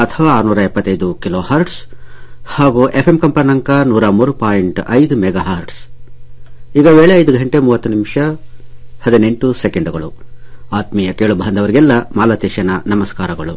ಅಥವಾ ಆರುನೂರ ಎಪ್ಪತ್ತೈದು ಕಿಲೋ ಹರ್ಟ್ಸ್ ಹಾಗೂ ಎಫ್ಎಂ ಕಂಪನಾಂಕ ನೂರ ಮೂರು ಪಾಯಿಂಟ್ ಐದು ಮೆಗಾ ಹರ್ಟ್ಸ್ ಈಗ ವೇಳೆ ಐದು ಗಂಟೆ ಮೂವತ್ತು ನಿಮಿಷ ಹದಿನೆಂಟು ಸೆಕೆಂಡುಗಳು ಆತ್ಮೀಯ ಕೇಳು ಬಾಂಧವರಿಗೆಲ್ಲ ಮಾಲತೇಶನ ನಮಸ್ಕಾರಗಳು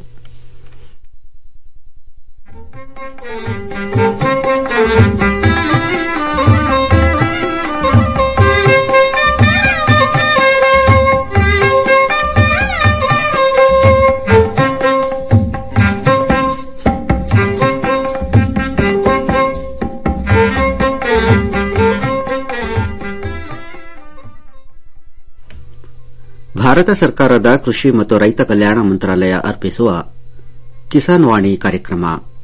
ಭಾರತ ಸರ್ಕಾರದ ಕೃಷಿ ಮತ್ತು ರೈತ ಕಲ್ಯಾಣ ಮಂತ್ರಾಲಯ ಅರ್ಪಿಸುವ ಕಿಸಾನ್ ವಾಣಿ ಕಾರ್ಯಕ್ರಮ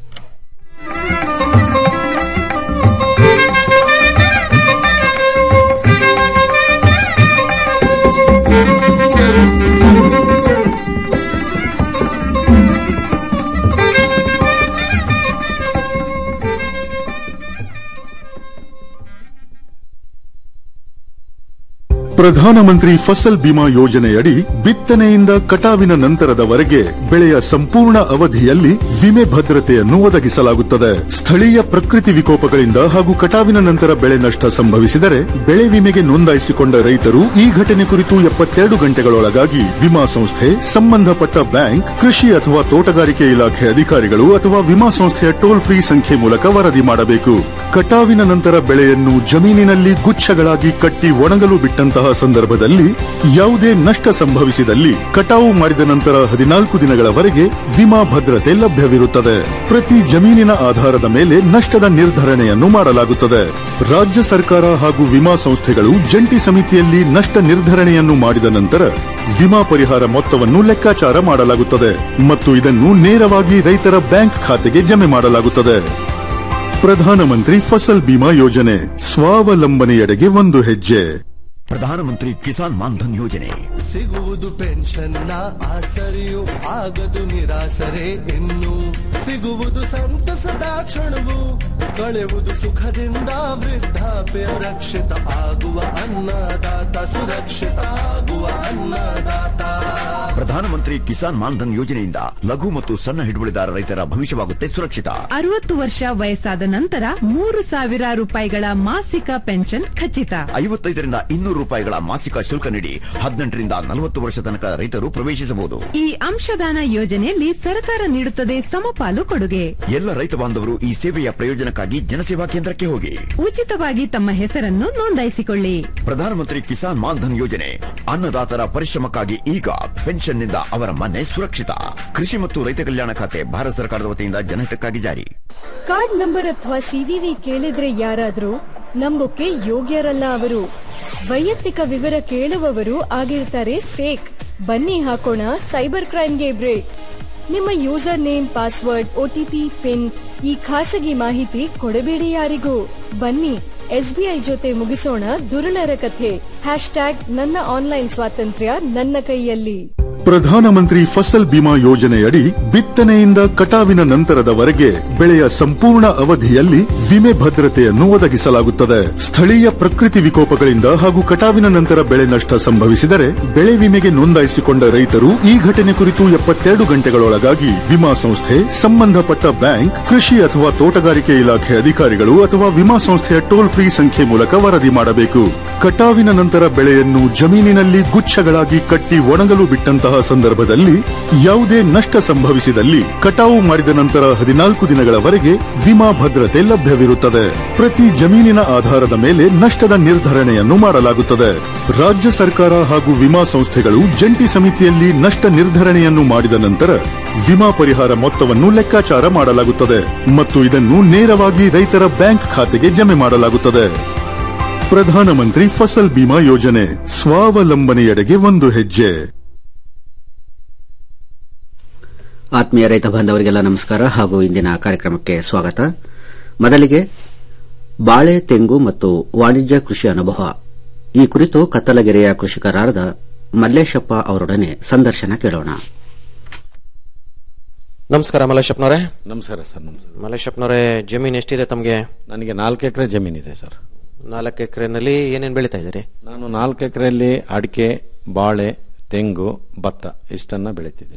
ಪ್ರಧಾನಮಂತ್ರಿ ಫಸಲ್ ಬಿಮಾ ಯೋಜನೆಯಡಿ ಬಿತ್ತನೆಯಿಂದ ಕಟಾವಿನ ನಂತರದವರೆಗೆ ಬೆಳೆಯ ಸಂಪೂರ್ಣ ಅವಧಿಯಲ್ಲಿ ವಿಮೆ ಭದ್ರತೆಯನ್ನು ಒದಗಿಸಲಾಗುತ್ತದೆ ಸ್ಥಳೀಯ ಪ್ರಕೃತಿ ವಿಕೋಪಗಳಿಂದ ಹಾಗೂ ಕಟಾವಿನ ನಂತರ ಬೆಳೆ ನಷ್ಟ ಸಂಭವಿಸಿದರೆ ಬೆಳೆ ವಿಮೆಗೆ ನೋಂದಾಯಿಸಿಕೊಂಡ ರೈತರು ಈ ಘಟನೆ ಕುರಿತು ಎಪ್ಪತ್ತೆರಡು ಗಂಟೆಗಳೊಳಗಾಗಿ ವಿಮಾ ಸಂಸ್ಥೆ ಸಂಬಂಧಪಟ್ಟ ಬ್ಯಾಂಕ್ ಕೃಷಿ ಅಥವಾ ತೋಟಗಾರಿಕೆ ಇಲಾಖೆ ಅಧಿಕಾರಿಗಳು ಅಥವಾ ವಿಮಾ ಸಂಸ್ಥೆಯ ಟೋಲ್ ಫ್ರೀ ಸಂಖ್ಯೆ ಮೂಲಕ ವರದಿ ಮಾಡಬೇಕು ಕಟಾವಿನ ನಂತರ ಬೆಳೆಯನ್ನು ಜಮೀನಿನಲ್ಲಿ ಗುಚ್ಛಗಳಾಗಿ ಕಟ್ಟಿ ಒಣಗಲು ಬಿಟ್ಟಂತಹ ಸಂದರ್ಭದಲ್ಲಿ ಯಾವುದೇ ನಷ್ಟ ಸಂಭವಿಸಿದಲ್ಲಿ ಕಟಾವು ಮಾಡಿದ ನಂತರ ಹದಿನಾಲ್ಕು ದಿನಗಳವರೆಗೆ ವಿಮಾ ಭದ್ರತೆ ಲಭ್ಯವಿರುತ್ತದೆ ಪ್ರತಿ ಜಮೀನಿನ ಆಧಾರದ ಮೇಲೆ ನಷ್ಟದ ನಿರ್ಧರಣೆಯನ್ನು ಮಾಡಲಾಗುತ್ತದೆ ರಾಜ್ಯ ಸರ್ಕಾರ ಹಾಗೂ ವಿಮಾ ಸಂಸ್ಥೆಗಳು ಜಂಟಿ ಸಮಿತಿಯಲ್ಲಿ ನಷ್ಟ ನಿರ್ಧರಣೆಯನ್ನು ಮಾಡಿದ ನಂತರ ವಿಮಾ ಪರಿಹಾರ ಮೊತ್ತವನ್ನು ಲೆಕ್ಕಾಚಾರ ಮಾಡಲಾಗುತ್ತದೆ ಮತ್ತು ಇದನ್ನು ನೇರವಾಗಿ ರೈತರ ಬ್ಯಾಂಕ್ ಖಾತೆಗೆ ಜಮೆ ಮಾಡಲಾಗುತ್ತದೆ ಪ್ರಧಾನಮಂತ್ರಿ ಫಸಲ್ ಬಿಮಾ ಯೋಜನೆ ಸ್ವಾವಲಂಬನೆಯೆಡೆಗೆ ಒಂದು ಹೆಜ್ಜೆ ಪ್ರಧಾನಮಂತ್ರಿ ಕಿಸಾನ್ ಮಾನ್ಧನ್ ಯೋಜನೆ ಸಿಗುವುದು ಪೆನ್ಷನ್ನ ಆಸರೆಯು ಆಗದು ನಿರಾಸರೆ ಇನ್ನು ಸಿಗುವುದು ಸಂತಸದ ಕ್ಷಣವು ಕಳೆಯುವುದು ಸುಖದಿಂದ ವೃದ್ಧಾಪ್ಯ ರಕ್ಷಿತ ಆಗುವ ಅನ್ನದಾತ ಸುರಕ್ಷಿತ ಆಗುವ ಅನ್ನದಾತ ಪ್ರಧಾನಮಂತ್ರಿ ಕಿಸಾನ್ ಮಾನ್ಧನ್ ಯೋಜನೆಯಿಂದ ಲಘು ಮತ್ತು ಸಣ್ಣ ಹಿಡುವಳಿದಾರ ರೈತರ ಭವಿಷ್ಯವಾಗುತ್ತೆ ಸುರಕ್ಷಿತ ಅರವತ್ತು ವರ್ಷ ವಯಸ್ಸಾದ ನಂತರ ಮೂರು ಸಾವಿರ ರೂಪಾಯಿಗಳ ಮಾಸಿಕ ಪೆನ್ಷನ್ ಖಚಿತ ಐವತ್ತೈದರಿಂದ ಇನ್ನೂರು ರೂಪಾಯಿಗಳ ಮಾಸಿಕ ಶುಲ್ಕ ನೀಡಿ ಹದಿನೆಂಟರಿಂದ ನಲವತ್ತು ವರ್ಷ ತನಕ ರೈತರು ಪ್ರವೇಶಿಸಬಹುದು ಈ ಅಂಶದಾನ ಯೋಜನೆಯಲ್ಲಿ ಸರ್ಕಾರ ನೀಡುತ್ತದೆ ಸಮಪಾಲು ಕೊಡುಗೆ ಎಲ್ಲ ರೈತ ಬಾಂಧವರು ಈ ಸೇವೆಯ ಪ್ರಯೋಜನಕ್ಕಾಗಿ ಜನಸೇವಾ ಕೇಂದ್ರಕ್ಕೆ ಹೋಗಿ ಉಚಿತವಾಗಿ ತಮ್ಮ ಹೆಸರನ್ನು ನೋಂದಾಯಿಸಿಕೊಳ್ಳಿ ಪ್ರಧಾನಮಂತ್ರಿ ಕಿಸಾನ್ ಮಾನ್ಧನ್ ಯೋಜನೆ ಅನ್ನದಾತರ ಪರಿಶ್ರಮಕ್ಕಾಗಿ ಈಗ ಪೆನ್ಷನ್ನಿಂದ ಅವರ ಮನೆ ಸುರಕ್ಷಿತ ಕೃಷಿ ಮತ್ತು ರೈತ ಕಲ್ಯಾಣ ಖಾತೆ ಭಾರತ ಸರ್ಕಾರದ ವತಿಯಿಂದ ಜನಹಿತಕ್ಕಾಗಿ ಜಾರಿ ಕಾರ್ಡ್ ನಂಬರ್ ಅಥವಾ ಸಿವಿವಿ ಕೇಳಿದ್ರೆ ಯಾರಾದ್ರೂ ನಂಬೋಕೆ ಯೋಗ್ಯರಲ್ಲ ಅವರು ವೈಯಕ್ತಿಕ ವಿವರ ಕೇಳುವವರು ಆಗಿರ್ತಾರೆ ಫೇಕ್ ಬನ್ನಿ ಹಾಕೋಣ ಸೈಬರ್ ಕ್ರೈಮ್ಗೆ ಬ್ರೇಕ್ ನಿಮ್ಮ user name password OTP PIN ಈ ಖಾಸಗಿ ಮಾಹಿತಿ ಕೊಡಬೇಡಿ ಯಾರಿಗೂ ಬನ್ನಿ ಎಸ್ಬಿಐ ಜೊತೆ ಮುಗಿಸೋಣ ದುರುಳರ ಕಥೆ ಹ್ಯಾಶ್ ಟ್ಯಾಗ್ ನನ್ನ ಆನ್ಲೈನ್ ಸ್ವಾತಂತ್ರ್ಯ ನನ್ನ ಕೈಯಲ್ಲಿ ಪ್ರಧಾನಮಂತ್ರಿ ಫಸಲ್ ಬಿಮಾ ಯೋಜನೆಯಡಿ ಬಿತ್ತನೆಯಿಂದ ಕಟಾವಿನ ನಂತರದವರೆಗೆ ಬೆಳೆಯ ಸಂಪೂರ್ಣ ಅವಧಿಯಲ್ಲಿ ವಿಮೆ ಭದ್ರತೆಯನ್ನು ಒದಗಿಸಲಾಗುತ್ತದೆ ಸ್ಥಳೀಯ ಪ್ರಕೃತಿ ವಿಕೋಪಗಳಿಂದ ಹಾಗೂ ಕಟಾವಿನ ನಂತರ ಬೆಳೆ ನಷ್ಟ ಸಂಭವಿಸಿದರೆ ಬೆಳೆ ವಿಮೆಗೆ ನೋಂದಾಯಿಸಿಕೊಂಡ ರೈತರು ಈ ಘಟನೆ ಕುರಿತು ಎಪ್ಪತ್ತೆರಡು ಗಂಟೆಗಳೊಳಗಾಗಿ ವಿಮಾ ಸಂಸ್ಥೆ ಸಂಬಂಧಪಟ್ಟ ಬ್ಯಾಂಕ್ ಕೃಷಿ ಅಥವಾ ತೋಟಗಾರಿಕೆ ಇಲಾಖೆ ಅಧಿಕಾರಿಗಳು ಅಥವಾ ವಿಮಾ ಸಂಸ್ಥೆಯ ಟೋಲ್ ಫ್ರೀ ಸಂಖ್ಯೆ ಮೂಲಕ ವರದಿ ಮಾಡಬೇಕು ಕಟಾವಿನ ನಂತರ ಬೆಳೆಯನ್ನು ಜಮೀನಿನಲ್ಲಿ ಗುಚ್ಛಗಳಾಗಿ ಕಟ್ಟಿ ಒಣಗಲು ಬಿಟ್ಟಂತಹ ಸಂದರ್ಭದಲ್ಲಿ ಯಾವುದೇ ನಷ್ಟ ಸಂಭವಿಸಿದಲ್ಲಿ ಕಟಾವು ಮಾಡಿದ ನಂತರ ಹದಿನಾಲ್ಕು ದಿನಗಳವರೆಗೆ ವಿಮಾ ಭದ್ರತೆ ಲಭ್ಯವಿರುತ್ತದೆ ಪ್ರತಿ ಜಮೀನಿನ ಆಧಾರದ ಮೇಲೆ ನಷ್ಟದ ನಿರ್ಧರಣೆಯನ್ನು ಮಾಡಲಾಗುತ್ತದೆ ರಾಜ್ಯ ಸರ್ಕಾರ ಹಾಗೂ ವಿಮಾ ಸಂಸ್ಥೆಗಳು ಜಂಟಿ ಸಮಿತಿಯಲ್ಲಿ ನಷ್ಟ ನಿರ್ಧರಣೆಯನ್ನು ಮಾಡಿದ ನಂತರ ವಿಮಾ ಪರಿಹಾರ ಮೊತ್ತವನ್ನು ಲೆಕ್ಕಾಚಾರ ಮಾಡಲಾಗುತ್ತದೆ ಮತ್ತು ಇದನ್ನು ನೇರವಾಗಿ ರೈತರ ಬ್ಯಾಂಕ್ ಖಾತೆಗೆ ಜಮೆ ಮಾಡಲಾಗುತ್ತದೆ ಪ್ರಧಾನಮಂತ್ರಿ ಫಸಲ್ ಬಿಮಾ ಯೋಜನೆ ಸ್ವಾವಲಂಬನೆಯೆಡೆಗೆ ಒಂದು ಹೆಜ್ಜೆ ಆತ್ಮೀಯ ರೈತ ಬಾಂಧವರಿಗೆಲ್ಲ ನಮಸ್ಕಾರ ಹಾಗೂ ಇಂದಿನ ಕಾರ್ಯಕ್ರಮಕ್ಕೆ ಸ್ವಾಗತ ಮೊದಲಿಗೆ ಬಾಳೆ ತೆಂಗು ಮತ್ತು ವಾಣಿಜ್ಯ ಕೃಷಿ ಅನುಭವ ಈ ಕುರಿತು ಕತ್ತಲಗೆರೆಯ ಕೃಷಿಕರಾದ ಮಲ್ಲೇಶಪ್ಪ ಅವರೊಡನೆ ಸಂದರ್ಶನ ಕೇಳೋಣ ನಮಸ್ಕಾರ ಮಲೇಶಪ್ಪನವರೇ ನಮಸ್ಕಾರ ಸರ್ ನಮಸ್ಕಾರ ಮಲೇಶಪ್ಪನವರೇ ಜಮೀನು ಎಷ್ಟಿದೆ ತಮಗೆ ನನಗೆ ನಾಲ್ಕು ಎಕರೆ ಜಮೀನಿದೆ ಸರ್ ನಾಲ್ಕು ಎಕರೆನಲ್ಲಿ ಏನೇನು ಬೆಳೀತಾ ಇದ್ದೀರಿ ನಾನು ನಾಲ್ಕು ಎಕರೆಯಲ್ಲಿ ಅಡಿಕೆ ಬಾಳೆ ತೆಂಗು ಭತ್ತ ಇಷ್ಟನ್ನ ಬೆಳೀತಿದ್ದೀನಿ ಸರ್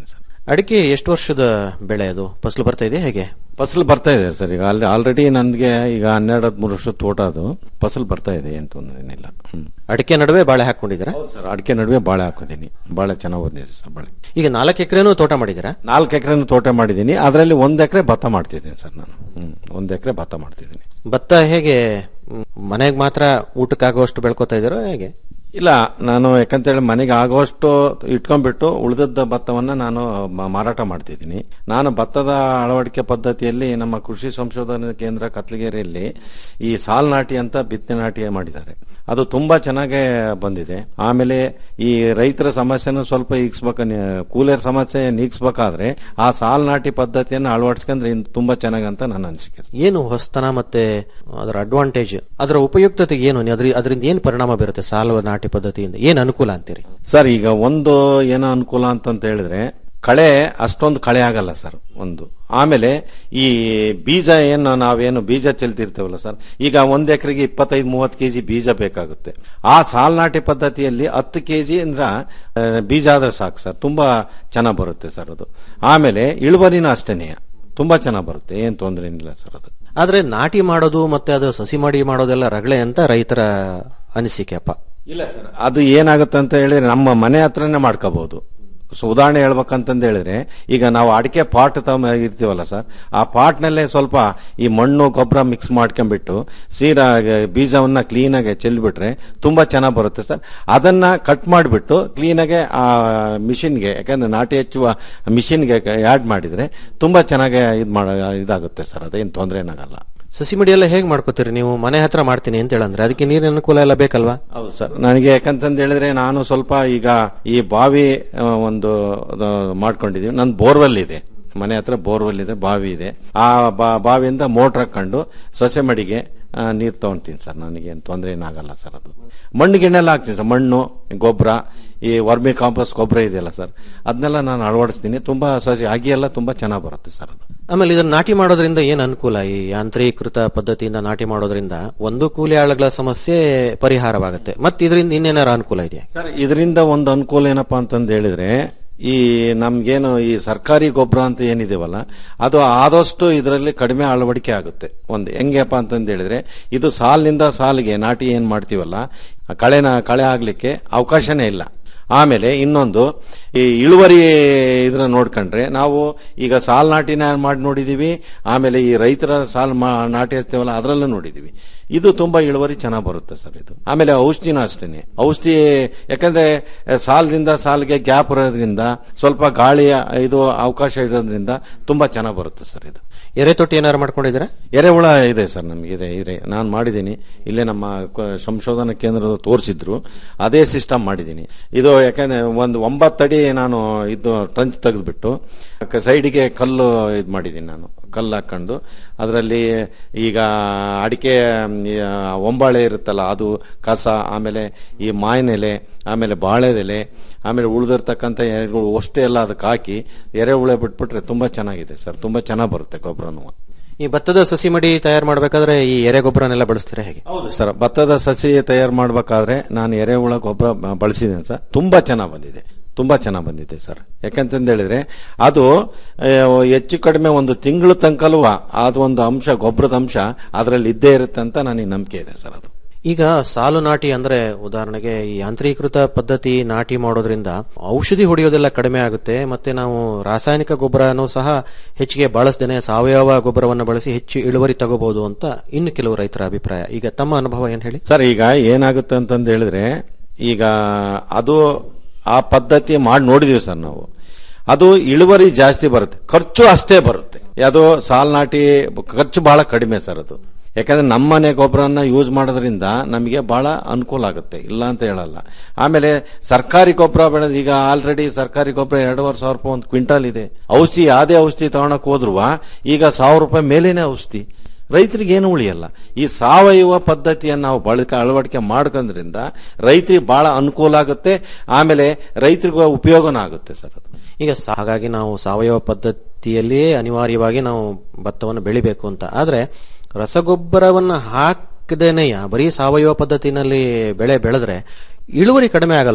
ಅಡಿಕೆ ಎಷ್ಟು ವರ್ಷದ ಬೆಳೆ ಅದು ಫಸಲು ಬರ್ತಾ ಇದೆ ಹೇಗೆ ಫಸಲು ಬರ್ತಾ ಇದೆ ಸರ್ ಈಗ ಅಲ್ಲಿ ಆಲ್ರೆಡಿ ನನಗೆ ಈಗ ಹನ್ನೆರಡು ಹದಿಮೂರು ವರ್ಷದ ತೋಟ ಅದು ಫಸಲು ಬರ್ತಾ ಇದೆ ಏನು ತೊಂದರೆ ಏನಿಲ್ಲ ಹ್ಮ್ ಅಡಿಕೆ ನಡುವೆ ಬಾಳೆ ಹಾಕೊಂಡಿದ್ದೀರಾ ಸರ್ ಅಡಿಕೆ ನಡುವೆ ಬಾಳೆ ಹಾಕಿದ್ದೀನಿ ಬಾಳೆ ಚೆನ್ನಾಗಿ ಬಂದಿದೆ ಸರ್ ಬಾಳೆ ಈಗ ನಾಲ್ಕು ಎಕರೆನೂ ತೋಟ ಮಾಡಿದ್ದೀರಾ ನಾಲ್ಕು ಎಕರೆನೂ ತೋಟ ಮಾಡಿದ್ದೀನಿ ಅದರಲ್ಲಿ ಒಂದು ಎಕರೆ ಭತ್ತ ಮಾಡ್ತಿದ್ದೀನಿ ಸರ್ ನಾನು ಹ್ಮ್ ಒಂದು ಎಕರೆ ಭತ್ತ ಮಾಡ್ತಿದ್ದೀನಿ ಭತ್ತ ಹೇಗೆ ಮನೆಗೆ ಮಾತ್ರ ಊಟಕ್ಕಾಗುವಷ್ಟು ಬೆಳ್ಕೊತಾ ಇದ್ದೀರೋ ಹೇಗೆ ಇಲ್ಲ ನಾನು ಯಾಕಂತೇಳಿ ಮನೆಗೆ ಆಗುವಷ್ಟು ಇಟ್ಕೊಂಡ್ಬಿಟ್ಟು ಉಳಿದದ್ದ ಭತ್ತವನ್ನ ನಾನು ಮ- ಮಾರಾಟ ಮಾಡ್ತಿದ್ದೀನಿ ನಾನು ಭತ್ತದ ಅಳವಡಿಕೆ ಪದ್ಧತಿಯಲ್ಲಿ ನಮ್ಮ ಕೃಷಿ ಸಂಶೋಧನಾ ಕೇಂದ್ರ ಕತ್ಲಗಿರಿಯಲ್ಲಿ ಈ ಸಾಲ್ ನಾಟಿ ಅಂತ ಬಿತ್ತನೆ ನಾಟಿ ಮಾಡಿದ್ದಾರೆ ಅದು ತುಂಬಾ ಚೆನ್ನಾಗಿ ಬಂದಿದೆ ಆಮೇಲೆ ಈ ರೈತರ ಸಮಸ್ಯೆನ ಸ್ವಲ್ಪ ಈಗಿಸ್ಬೇಕ ಕೂಲಿಯರ್ ಸಮಸ್ಯೆ ನೀಗಿಸ್ಬೇಕಾದ್ರೆ ಆ ಸಾಲ್ ನಾಟಿ ಪದ್ಧತಿಯನ್ನು ಅಳವಡಿಸ್ಕೊಂಡ್ರೆ ಇನ್ನು ತುಂಬಾ ಚೆನ್ನಾಗಿ ಅಂತ ನನ್ನ ಅನಿಸಿಕೆ ಏನು ಹೊಸತನ ಮತ್ತೆ ಅದರ ಅಡ್ವಾಂಟೇಜ್ ಅದರ ಉಪಯುಕ್ತತೆ ಏನು ಅದ್ರ ಅದರಿಂದ ಏನು ಪರಿಣಾಮ ಬೀರುತ್ತೆ ಸಾಲ ನಾಟಿ ಪದ್ಧತಿಯಿಂದ ಏನು ಅನುಕೂಲ ಅಂತೀರಿ ಸರ್ ಈಗ ಒಂದು ಏನೋ ಅನುಕೂಲ ಅಂತಂತ ಹೇಳಿದ್ರೆ ಕಳೆ ಅಷ್ಟೊಂದು ಕಳೆ ಆಗಲ್ಲ ಸರ್ ಒಂದು ಆಮೇಲೆ ಈ ಬೀಜ ಏನು ನಾವೇನು ಬೀಜ ಚೆಲ್ತಿರ್ತೇವಲ್ಲ ಸರ್ ಈಗ ಒಂದ್ ಎಕರೆಗೆ ಇಪ್ಪತ್ತೈದು ಮೂವತ್ತು ಕೆಜಿ ಬೀಜ ಬೇಕಾಗುತ್ತೆ ಆ ಸಾಲ್ನಾಟಿ ಪದ್ಧತಿಯಲ್ಲಿ ಹತ್ತು ಕೆಜಿ ಅಂದ್ರ ಆ, ಬೀಜ ಆದ್ರೆ ಸಾಕು ಸರ್ ತುಂಬಾ ಚೆನ್ನಾಗಿ ಬರುತ್ತೆ ಸರ್ ಅದು ಆಮೇಲೆ ಇಳುವರಿನೂ ಅಷ್ಟೇನೆ ತುಂಬಾ ಚೆನ್ನಾಗಿ ಬರುತ್ತೆ ಏನ್ ತೊಂದರೆ ಏನಿಲ್ಲ ಸರ್ ಅದು ಆದ್ರೆ ನಾಟಿ ಮಾಡೋದು ಮತ್ತೆ ಅದು ಸಸಿ ಮಾಡಿ ಮಾಡೋದೆಲ್ಲ ರಗಳೆ ಅಂತ ರೈತರ ಅನಿಸಿಕೆ ಅಪ್ಪ ಇಲ್ಲ ಸರ್ ಅದು ಏನಾಗುತ್ತೆ ಅಂತ ಹೇಳಿದ್ರೆ ನಮ್ಮ ಮನೆ ಹತ್ರನೇ ಮಾಡ್ಕೋಬಹುದು ಸೊ ಉದಾಹರಣೆ ಹೇಳ್ಬೇಕಂತಂದು ಹೇಳಿದ್ರೆ ಈಗ ನಾವು ಅಡಿಕೆ ಪಾಟ್ ತಗೊಂಡ್ ಇರ್ತೀವಲ್ಲ ಸರ್ ಆ ಪಾಟ್ನಲ್ಲೇ ಸ್ವಲ್ಪ ಈ ಮಣ್ಣು ಗೊಬ್ಬರ ಮಿಕ್ಸ್ ಮಾಡ್ಕೊಂಡ್ಬಿಟ್ಟು ಸೀರಾ ಬೀಜವನ್ನ ಕ್ಲೀನಾಗಿ ಚೆಲ್ಬಿಟ್ರೆ ತುಂಬಾ ಚೆನ್ನಾಗಿ ಬರುತ್ತೆ ಸರ್ ಅದನ್ನ ಕಟ್ ಮಾಡಿಬಿಟ್ಟು ಕ್ಲೀನಾಗೆ ಆ ಮಿಷಿನ್ಗೆ ಯಾಕಂದ್ರೆ ನಾಟಿ ಹಚ್ಚುವ ಮಿಷಿನ್ಗೆ ಆ್ಯಡ್ ಮಾಡಿದ್ರೆ ತುಂಬಾ ಚೆನ್ನಾಗಿ ಇದು ಮಾಡ ಇದಾಗುತ್ತೆ ಸರ್ ಅದೇನು ತೊಂದರೆ ಏನಾಗಲ್ಲ ಸಸಿ ಮಡಿ ಎಲ್ಲ ಹೇಗೆ ಮಾಡ್ಕೋತೀರಿ ನೀವು ಮನೆ ಹತ್ರ ಮಾಡ್ತೀನಿ ಅಂತ ಹೇಳಂದ್ರೆ ಅದಕ್ಕೆ ನೀರಿನ ಅನುಕೂಲ ಎಲ್ಲ ಬೇಕಲ್ವಾ ಹೌದು ಸರ್ ನನಗೆ ಯಾಕಂತಂದು ಹೇಳಿದ್ರೆ ನಾನು ಸ್ವಲ್ಪ ಈಗ ಈ ಬಾವಿ ಆ, ಒಂದು ಅದು ಮಾಡ್ಕೊಂಡಿದೀವಿ ನನ್ನ ಬೋರ್ವೆಲ್ ಇದೆ ಮನೆ ಹತ್ರ ಬೋರ್ವೆಲ್ ಇದೆ ಬಾವಿ ಇದೆ ಆ ಬಾ- ಬಾವಿಯಿಂದ ಮೋಟ್ರ್ ಹಾಕೊಂಡು ಸೊಸೆ ಮಡಿಗೆ ನೀರು ತಗೊಂತೀನಿ ಸರ್ ನನಗೇನು ತೊಂದರೆ ಏನಾಗಲ್ಲ ಸರ್ ಅದು ಮಣ್ಣು ಗಿಣ್ಣೆಲ್ಲ ಹಾಕ್ತೀನಿ ಸರ್ ಮಣ್ಣು ಗೊಬ್ಬರ ಈ ವರ್ಮಿ ಕಾಂಪೋಸ್ಟ್ ಗೊಬ್ಬರ ಇದೆಯಲ್ಲ ಸರ್ ಅದನ್ನೆಲ್ಲ ನಾನು ಅಳವಡಿಸ್ತೀನಿ ತುಂಬಾ ಸಸಿ ಆಗಿ ಎಲ್ಲ ತುಂಬಾ ಚೆನ್ನಾಗಿ ಬರುತ್ತೆ ಸರ್ ಅದು ಆಮೇಲೆ ಇದನ್ನ ನಾಟಿ ಮಾಡೋದ್ರಿಂದ ಏನ್ ಅನುಕೂಲ ಈ ಯಾಂತ್ರೀಕೃತ ಪದ್ಧತಿಯಿಂದ ನಾಟಿ ಮಾಡೋದ್ರಿಂದ ಒಂದು ಕೂಲಿ ಆಳುಗಳ ಸಮಸ್ಯೆ ಪರಿಹಾರವಾಗುತ್ತೆ ಮತ್ತೆ ಇದರಿಂದ ಇನ್ನೇನಾರ ಅನುಕೂಲ ಇದೆಯಾ ಸರ್ ಇದರಿಂದ ಒಂದು ಅನುಕೂಲ ಏನಪ್ಪಾ ಅಂತಂದು ಹೇಳಿದ್ರೆ ಈ ನಮ್ಗೇನು ಈ ಸರ್ಕಾರಿ ಗೊಬ್ಬರ ಅಂತ ಏನಿದೆವಲ್ಲ ಅದು ಆದಷ್ಟು ಇದರಲ್ಲಿ ಕಡಿಮೆ ಅಳವಡಿಕೆ ಆಗುತ್ತೆ ಒಂದು ಹೆಂಗಪ್ಪ ಅಂತಂದು ಹೇಳಿದ್ರೆ ಇದು ಸಾಲಿನಿಂದ ಸಾಲಿಗೆ ನಾಟಿ ಏನ್ ಮಾಡ್ತೀವಲ್ಲ ಆ ಕಳೆನ ಕಳೆ ಆಗ್ಲಿಕ್ಕೆ ಅವಕಾಶನೇ ಇಲ್ಲ ಆಮೇಲೆ ಇನ್ನೊಂದು ಈ ಇಳುವರಿ ಇದನ್ನ ನೋಡ್ಕೊಂಡ್ರೆ ನಾವು ಈಗ ಸಾಲ್ ನಾಟಿನ ಮಾಡಿ ನೋಡಿದೀವಿ ಆಮೇಲೆ ಈ ರೈತರ ಸಾಲ್ ಮಾ- ನಾಟಿ ಹಚ್ತೇವಲ್ಲ ಅದರಲ್ಲೂ ನೋಡಿದೀವಿ ಇದು ತುಂಬಾ ಇಳುವರಿ ಚೆನ್ನಾಗಿ ಬರುತ್ತೆ ಸರ್ ಇದು ಆಮೇಲೆ ಔಷಧಿನೂ ಅಷ್ಟೇನೆ ಔಷಧಿ ಯಾಕಂದ್ರೆ ಸಾಲದಿಂದ ಸಾಲಿಗೆ ಗ್ಯಾಪ್ ಇರೋದ್ರಿಂದ ಸ್ವಲ್ಪ ಗಾಳಿಯ ಇದು ಅವಕಾಶ ಇರೋದ್ರಿಂದ ತುಂಬಾ ಚೆನ್ನಾಗಿ ಬರುತ್ತೆ ಸರ್ ಇದು ಎರೆ ತೊಟ್ಟಿ ಏನಾರು ಮಾಡ್ಕೊಂಡಿದ್ದೀರಾ ಎರೆಹುಳ ಇದೆ ಸರ್ ನಮ್ಗೆ ಇದೆ ಇದೆ ನಾನು ಮಾಡಿದ್ದೀನಿ ಇಲ್ಲೇ ನಮ್ಮ ಕ- ಸಂಶೋಧನಾ ಕೇಂದ್ರದ ತೋರಿಸಿದ್ರು ಅದೇ ಸಿಸ್ಟಮ್ ಮಾಡಿದ್ದೀನಿ ಇದು ಯಾಕಂದ್ರೆ ಒಂದು ಒಂಬತ್ತಡಿ ನಾನು ಇದು ಟ್ರಂಚ್ ತೆಗೆದ್ಬಿಟ್ಟು ಸೈಡಿಗೆ ಕಲ್ಲು ಇದು ಮಾಡಿದ್ದೀನಿ ನಾನು ಕಲ್ಲು ಹಾಕೊಂಡು ಅದರಲ್ಲಿ ಈಗ ಅಡಿಕೆ ಮ್, ಆ, ಒಂಬಾಳೆ ಇರುತ್ತಲ್ಲ ಅದು ಕಸ ಆಮೇಲೆ ಈ ಮಾವಿನೆಲೆ ಆಮೇಲೆ ಬಾಳೆದೆಲೆ ಆಮೇಲೆ ಉಳಿದಿರ್ತಕ್ಕಂಥ ಎರೆಗಳು ಅಷ್ಟೇ ಎಲ್ಲ ಅದಕ್ಕೆ ಹಾಕಿ ಎರೆಹುಳ ಬಿಟ್ಬಿಟ್ರೆ ತುಂಬಾ ಚೆನ್ನಾಗಿದೆ ಸರ್ ತುಂಬಾ ಚೆನ್ನಾಗಿ ಬರುತ್ತೆ ಗೊಬ್ಬರನು ಈ ಭತ್ತದ ಸಸಿ ಮಡಿ ತಯಾರು ಮಾಡ್ಬೇಕಾದ್ರೆ ಈ ಎರೆ ಗೊಬ್ಬರನೆಲ್ಲ ಬಳಸ್ತೀರಾ ಹೇಗೆ ಹೌದು ಸರ್ ಭತ್ತದ ಸಸಿ ತಯಾರು ಮಾಡಬೇಕಾದ್ರೆ ನಾನು ಎರೆಹುಳ ಗೊಬ್ಬರ ಬ- ಬಳಸಿದ್ದೇನೆ ಸರ್ ತುಂಬಾ ಚೆನ್ನಾಗಿ ಬಂದಿದೆ ತುಂಬಾ ಚೆನ್ನಾಗಿ ಬಂದಿದೆ ಸರ್ ಯಾಕಂತಂದು ಹೇಳಿದ್ರೆ ಅದು ಆ, ಹೆಚ್ಚು ಕಡಿಮೆ ಒಂದು ತಿಂಗಳು ತನಕಲೂ ಅದು ಒಂದು ಅಂಶ ಗೊಬ್ಬರದ ಅಂಶ ಅದರಲ್ಲಿ ಇದ್ದೇ ಇರುತ್ತೆ ಅಂತ ನನಗೆ ನಂಬಿಕೆ ಇದೆ ಸರ್ ಅದು ಈಗ ಸಾಲು ನಾಟಿ ಅಂದ್ರೆ ಉದಾಹರಣೆಗೆ ಈ ಯಾಂತ್ರೀಕೃತ ಪದ್ಧತಿ ನಾಟಿ ಮಾಡೋದ್ರಿಂದ ಔಷಧಿ ಹೊಡೆಯೋದೆಲ್ಲ ಕಡಿಮೆ ಆಗುತ್ತೆ ಮತ್ತೆ ನಾವು ರಾಸಾಯನಿಕ ಗೊಬ್ಬರನೂ ಸಹ ಹೆಚ್ಚಿಗೆ ಬಳಸದೇನೆ ಸಾವಯವ ಗೊಬ್ಬರವನ್ನು ಬಳಸಿ ಹೆಚ್ಚು ಇಳುವರಿ ತಗೋಬಹುದು ಅಂತ ಇನ್ನು ಕೆಲವು ರೈತರ ಅಭಿಪ್ರಾಯ ಈಗ ತಮ್ಮ ಅನುಭವ ಏನ್ ಹೇಳಿ ಸರ್ ಈಗ ಏನಾಗುತ್ತೆ ಅಂತಂದು ಹೇಳಿದ್ರೆ ಈಗ ಅದು ಆ ಪದ್ಧತಿ ಮಾಡಿ ನೋಡಿದೀವಿ ಸರ್ ನಾವು ಅದು ಇಳುವರಿ ಜಾಸ್ತಿ ಬರುತ್ತೆ ಖರ್ಚು ಅಷ್ಟೇ ಬರುತ್ತೆ ಅದು ಸಾಲ್ ನಾಟಿ ಖರ್ಚು ಬಹಳ ಕಡಿಮೆ ಸರ್ ಅದು ಯಾಕಂದ್ರೆ ನಮ್ಮನೆ ಗೊಬ್ಬರನ್ನ ಯೂಸ್ ಮಾಡೋದ್ರಿಂದ ನಮಗೆ ಬಹಳ ಅನುಕೂಲ ಆಗುತ್ತೆ ಇಲ್ಲ ಅಂತ ಹೇಳಲ್ಲ ಆಮೇಲೆ ಸರ್ಕಾರಿ ಗೊಬ್ಬರ ಬೆಳೆದ್ರೆ ಈಗ ಆಲ್ರೆಡಿ ಸರ್ಕಾರಿ ಗೊಬ್ಬರ ಎರಡೂವರೆ ಸಾವಿರ ರೂಪಾಯಿ ಒಂದು ಕ್ವಿಂಟಲ್ ಇದೆ ಔಷಧಿ ಯಾವುದೇ ಔಷಧಿ ತಗೊಳಕ್ ಹೋದ್ರು ಈಗ ಸಾವಿರ ರೂಪಾಯಿ ಮೇಲೇನೆ ಔಷಧಿ ರೈತರಿಗೆ ಏನು ಉಳಿಯಲ್ಲ ಈ ಸಾವಯವ ಪದ್ಧತಿಯನ್ನು ನಾವು ಬಳಕೆ ಅಳವಡಿಕೆ ಮಾಡ್ಕೊಂಡ್ರಿಂದ ರೈತರಿಗೆ ಬಹಳ ಅನುಕೂಲ ಆಗುತ್ತೆ ಆಮೇಲೆ ರೈತರಿಗೆ ಉಪಯೋಗನೂ ಆಗುತ್ತೆ ಸರ್ ಅದು ಈಗ ಸ- ಹಾಗಾಗಿ ನಾವು ಸಾವಯವ ಪದ್ಧತಿಯಲ್ಲಿಯೇ ಅನಿವಾರ್ಯವಾಗಿ ನಾವು ಭತ್ತವನ್ನು ಬೆಳಿಬೇಕು ಅಂತ ಆದ್ರೆ ರಸಗೊಬ್ಬರವನ್ನ ಹಾಕದೇನೆಯ ಬರೀ ಸಾವಯವ ಪದ್ಧತಿನಲ್ಲಿ ಬೆಳೆ ಬೆಳೆದ್ರೆ ಇಳುವರಿ ಕಡಿಮೆ ಆಗಲ್ವಾ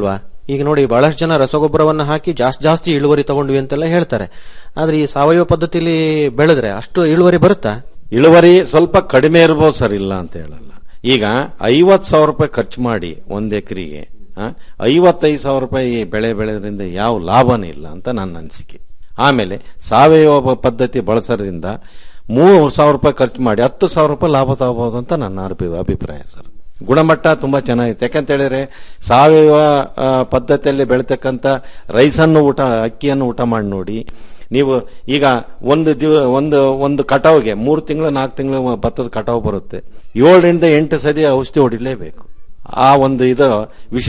ಈಗ ನೋಡಿ ಬಹಳಷ್ಟು ಜನ ರಸಗೊಬ್ಬರವನ್ನ ಹಾಕಿ ಜಾಸ್ತಿ ಜಾಸ್ತಿ ಇಳುವರಿ ತಗೊಂಡ್ವಿ ಅಂತೆಲ್ಲ ಹೇಳ್ತಾರೆ ಆದ್ರೆ ಈ ಸಾವಯವ ಪದ್ಧತಿಲಿ ಬೆಳೆದ್ರೆ ಅಷ್ಟು ಇಳುವರಿ ಬರುತ್ತಾ ಇಳುವರಿ ಸ್ವಲ್ಪ ಕಡಿಮೆ ಇರ್ಬೋದು ಸರ್ ಇಲ್ಲ ಅಂತ ಹೇಳಲ್ಲ ಈಗ ಐವತ್ ಸಾವಿರ ರೂಪಾಯಿ ಖರ್ಚು ಮಾಡಿ ಒಂದ್ ಎಕರೆಗೆ ಐವತ್ತೈದು ಸಾವಿರ ರೂಪಾಯಿ ಬೆಳೆ ಬೆಳೆದ್ರಿಂದ ಯಾವ ಲಾಭನೇ ಇಲ್ಲ ಅಂತ ನನ್ನ ಅನಿಸಿಕೆ ಆಮೇಲೆ ಸಾವಯವ ಪದ್ಧತಿ ಬಳಸೋದ್ರಿಂದ ಮೂರು ಸಾವಿರ ರೂಪಾಯಿ ಖರ್ಚು ಮಾಡಿ ಹತ್ತು ಸಾವಿರ ರೂಪಾಯಿ ಲಾಭ ತಗೋಬಹುದು ಅಂತ ನನ್ನ ಅಭಿ- ಅಭಿಪ್ರಾಯ ಸರ್ ಗುಣಮಟ್ಟ ತುಂಬಾ ಚೆನ್ನಾಗಿರುತ್ತೆ ಯಾಕಂತ ಹೇಳಿದ್ರೆ ಸಾವಯವ ಆ, ಪದ್ಧತಿಯಲ್ಲಿ ಬೆಳೀತಕ್ಕಂಥ ರೈಸನ್ನು ಊಟ ಅಕ್ಕಿಯನ್ನು ಊಟ ಮಾಡಿ ನೋಡಿ ನೀವು ಈಗ ಒಂದು ದಿವ ಒಂದು ಒಂದು ಕಟಾವ್ಗೆ ಮೂರು ತಿಂಗಳು ನಾಲ್ಕು ತಿಂಗಳು ಭತ್ತದ ಕಟಾವು ಬರುತ್ತೆ ಏಳರಿಂದ ಎಂಟು ಸತಿ ಔಷಧಿ ಹೊಡಿಲೇಬೇಕು ಆ ಒಂದು ಇದು ವಿಷ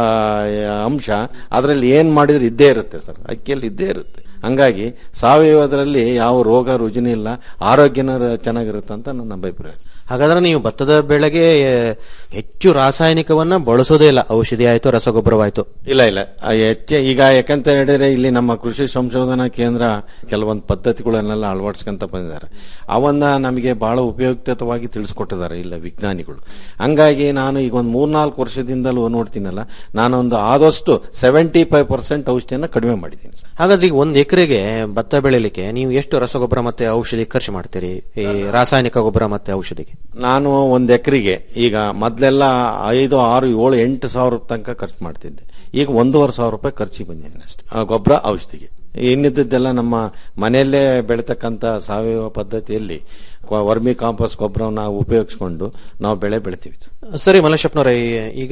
ಆ, ಅಂಶ ಅದರಲ್ಲಿ ಏನ್ ಮಾಡಿದ್ರೆ ಇದ್ದೇ ಇರುತ್ತೆ ಸರ್ ಅಕ್ಕಿಯಲ್ಲಿ ಇದ್ದೇ ಇರುತ್ತೆ ಹಂಗಾಗಿ ಸಾವಯವದರಲ್ಲಿ ಯಾವ ರೋಗ ರುಜಿನ ಇಲ್ಲ ಆರೋಗ್ಯನ ರ- ಚೆನ್ನಾಗಿರುತ್ತೆ ಅಂತ ನನ್ನ ಅಭಿಪ್ರಾಯ ಹಾಗಾದ್ರೆ ನೀವು ಭತ್ತದ ಬೆಳೆಗೆ ಆ, ಹೆಚ್ಚು ರಾಸಾಯನಿಕವನ್ನ ಬಳಸೋದೇ ಇಲ್ಲ ಔಷಧಿ ಆಯ್ತು ರಸಗೊಬ್ಬರವಾಯ್ತು ಇಲ್ಲ ಇಲ್ಲ ಆ ಹೆಚ್ಚೆ ಈಗ ಯಾಕಂತ ಹೇಳಿದ್ರೆ ಇಲ್ಲಿ ನಮ್ಮ ಕೃಷಿ ಸಂಶೋಧನಾ ಕೇಂದ್ರ ಕೆಲವೊಂದು ಪದ್ಧತಿಗಳನ್ನೆಲ್ಲ ಅಳವಡಿಸ್ಕೊಂತ ಬಂದಿದ್ದಾರೆ ಅವನ್ನ ನಮಗೆ ಬಹಳ ಉಪಯುಕ್ತವಾಗಿ ತಿಳಿಸ್ಕೊಟ್ಟಿದ್ದಾರೆ ಇಲ್ಲ ವಿಜ್ಞಾನಿಗಳು ಹಂಗಾಗಿ ನಾನು ಈಗ ಒಂದು ಮೂರ್ನಾಲ್ಕು ವರ್ಷದಿಂದಲೂ ನೋಡ್ತೀನಲ್ಲ ನಾನೊಂದು ಆದಷ್ಟು ಸೆವೆಂಟಿ ಫೈವ್ ಪರ್ಸೆಂಟ್ ಔಷಧಿಯನ್ನ ಕಡಿಮೆ ಮಾಡಿದ್ದೀನಿ ಸರ್ ಹಾಗಾದ್ರೆ ಈಗ ಒಂದ್ ಎಕರೆಗೆ ಭತ್ತ ಬೆಳಿಲಿಕ್ಕೆ ನೀವು ಎಷ್ಟು ರಸಗೊಬ್ಬರ ಮತ್ತೆ ಔಷಧಿ ಖರ್ಚು ಮಾಡ್ತೀರಿ ಈ ರಾಸಾಯನಿಕ ಗೊಬ್ಬರ ಮತ್ತೆ ಔಷಧಿಗೆ ನಾನು ಒಂದು ಎಕರೆಗೆ ಈಗ ಮೊದಲೆಲ್ಲ ಐದು ಆರು ಏಳು ಎಂಟು ಸಾವಿರ ತನಕ ಖರ್ಚು ಮಾಡ್ತಿದ್ದೆ ಈಗ ಒಂದೂವರೆ ಸಾವಿರ ರೂಪಾಯಿ ಖರ್ಚಿಗೆ ಬಂದಿದ್ದೀನಿ ಅಷ್ಟೇ ಆ ಗೊಬ್ಬರ ಔಷಧಿಗೆ ಇನ್ನಿದ್ದೆಲ್ಲ ನಮ್ಮ ಮನೆಯಲ್ಲೇ ಬೆಳೀತಕ್ಕಂಥ ಸಾವಯವ ಪದ್ಧತಿಯಲ್ಲಿ ಕ- ವರ್ಮಿ ಕಾಂಪೋಸ್ಟ್ ಗೊಬ್ಬರವನ್ನು ಉಪಯೋಗಿಸ್ಕೊಂಡು ನಾವು ಬೆಳೆ ಬೆಳಿತೀವಿ ಸರಿ ಮಲ್ಲೇಶಪ್ಪನವರೇ ಈಗ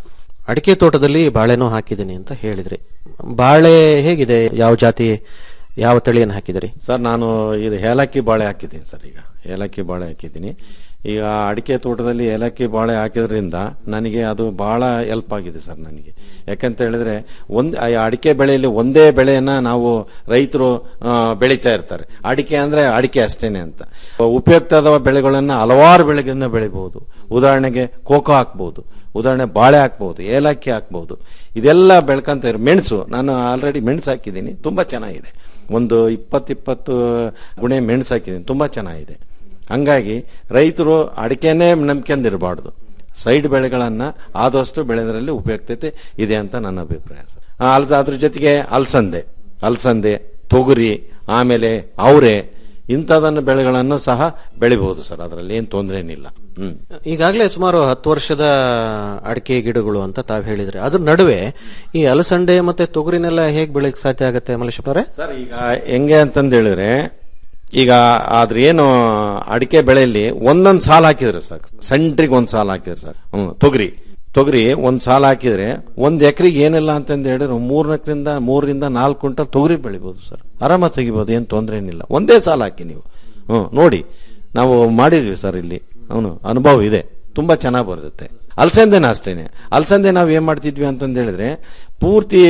ಅಡಿಕೆ ತೋಟದಲ್ಲಿ ಬಾಳೆನೂ ಹಾಕಿದ್ದೀನಿ ಅಂತ ಹೇಳಿದ್ರಿ ಬಾಳೆ ಹೇಗಿದೆ ಯಾವ ಜಾತಿ ಯಾವ ತಳಿಯನ್ನು ಹಾಕಿದಿರಿ ಸರ್ ನಾನು ಇದು ಏಲಕ್ಕಿ ಬಾಳೆ ಹಾಕಿದ್ದೀನಿ ಸರ್ ಈಗ ಏಲಕ್ಕಿ ಬಾಳೆ ಹಾಕಿದ್ದೀನಿ ಈಗ ಅಡಿಕೆ ತೋಟದಲ್ಲಿ ಏಲಕ್ಕಿ ಬಾಳೆ ಹಾಕಿದ್ರಿಂದ ನನಗೆ ಅದು ಬಹಳ ಹೆಲ್ಪ್ ಆಗಿದೆ ಸರ್ ನನಗೆ ಯಾಕಂತ ಹೇಳಿದ್ರೆ ಒಂದ್ ಆ ಅಡಿಕೆ ಬೆಳೆಯಲ್ಲಿ ಒಂದೇ ಬೆಳೆಯನ್ನ ನಾವು ರೈತರು ಆ, ಬೆಳೀತಾ ಇರ್ತಾರೆ ಅಡಿಕೆ ಅಂದ್ರೆ ಅಡಿಕೆ ಅಷ್ಟೇನೆ ಅಂತ ಉಪಯುಕ್ತದ ಬೆಳೆಗಳನ್ನ ಹಲವಾರು ಬೆಳೆಗಳನ್ನ ಬೆಳಿಬಹುದು ಉದಾಹರಣೆಗೆ ಕೋಕೋ ಹಾಕ್ಬಹುದು ಉದಾಹರಣೆ ಬಾಳೆ ಹಾಕ್ಬಹುದು ಏಲಕ್ಕಿ ಹಾಕ್ಬಹುದು ಇದೆಲ್ಲ ಬೆಳ್ಕಂತ ಇರೋ ಮೆಣಸು ನಾನು ಆಲ್ರೆಡಿ ಮೆಣಸು ಹಾಕಿದ್ದೀನಿ ತುಂಬಾ ಚೆನ್ನಾಗಿದೆ ಒಂದು ಇಪ್ಪತ್ತಿಪ್ಪತ್ತು ಗುಣೆ ಮೆಣಸು ಹಾಕಿದ್ದೀನಿ ತುಂಬಾ ಚೆನ್ನಾಗಿದೆ ಹಂಗಾಗಿ ರೈತರು ಅಡಿಕೆನೇ ನಂಬ್ಕೊಂಡಿರಬಾರ್ದು ಸೈಡ್ ಬೆಳೆಗಳನ್ನ ಆದಷ್ಟು ಬೆಳೆದರಲ್ಲಿ ಉಪಯುಕ್ತತೆ ಇದೆ ಅಂತ ನನ್ನ ಅಭಿಪ್ರಾಯ ಸರ್ ಆ, ಅಲ್ದ ಅದ್ರ ಜೊತೆಗೆ ಅಲಸಂದೆ ಅಲಸಂದೆ ತೊಗರಿ ಆಮೇಲೆ ಅವರೆ ಇಂಥದನ್ನ ಬೆಳೆಗಳನ್ನು ಸಹ ಬೆಳಿಬಹುದು ಸರ್ ಅದರಲ್ಲಿ ಏನು ತೊಂದರೆ ಏನಿಲ್ಲ ಹ್ಮ್ ಈಗಾಗಲೇ ಸುಮಾರು ಹತ್ತು ವರ್ಷದ ಅಡಿಕೆ ಗಿಡಗಳು ಅಂತ ತಾವು ಹೇಳಿದ್ರಿ ಅದ್ರ ನಡುವೆ ಈ ಅಲಸಂಡೆ ಮತ್ತೆ ತೊಗರಿನೆಲ್ಲ ಹೇಗ್ ಬೆಳೆಯಕ್ ಸಾಧ್ಯ ಆಗುತ್ತೆ ಮಲ್ಲೇಶಪ್ಪನವರೇ ಸರ್ ಈಗ ಹೆಂಗೆ ಅಂತಂದು ಹೇಳಿದ್ರೆ ಈಗ ಆದ್ರೆ ಏನು ಅಡಿಕೆ ಬೆಳೆಯಲ್ಲಿ ಒಂದೊಂದ್ ಸಾಲ ಹಾಕಿದ್ರೆ ಸರ್ ಸೆಂಟ್ರಿಗೆ ಒಂದ್ ಸಾಲ ಹಾಕಿದ್ರೆ ಸರ್ ಹ್ಮ್ ತೊಗರಿ ತೊಗರಿ ಒಂದ್ ಸಾಲ ಹಾಕಿದ್ರೆ ಒಂದ್ ಎಕರೆಗೆ ಏನಿಲ್ಲ ಅಂತಂದು ಹೇಳಿದ್ರೆ ಮೂರ್ನಾಲ್ಕರಿಂದ ಮೂರರಿಂದ ನಾಲ್ಕು ಕ್ವಿಂಟಲ್ ತೊಗರಿ ಬೆಳಿಬಹುದು ಸರ್ ಆರಾಮ ತೆಗಿಬಹುದು ಏನ್ ತೊಂದರೆ ಏನಿಲ್ಲ ಒಂದೇ ಸಾಲ ಹಾಕಿ ನೀವು ಹ್ಮ್ ನೋಡಿ ನಾವು ಮಾಡಿದ್ವಿ ಸರ್ ಇಲ್ಲಿ ಅವನು ಅನುಭವ ಇದೆ ತುಂಬಾ ಚೆನ್ನಾಗಿ ಬರುತ್ತೆ ಅಲಸಂದೆನ ಅಷ್ಟೇನೆ ಅಲಸಂದೆ ನಾವು ಏನ್ ಮಾಡ್ತಿದ್ವಿ ಅಂತಂದು ಹೇಳಿದ್ರೆ ಪೂರ್ತಿ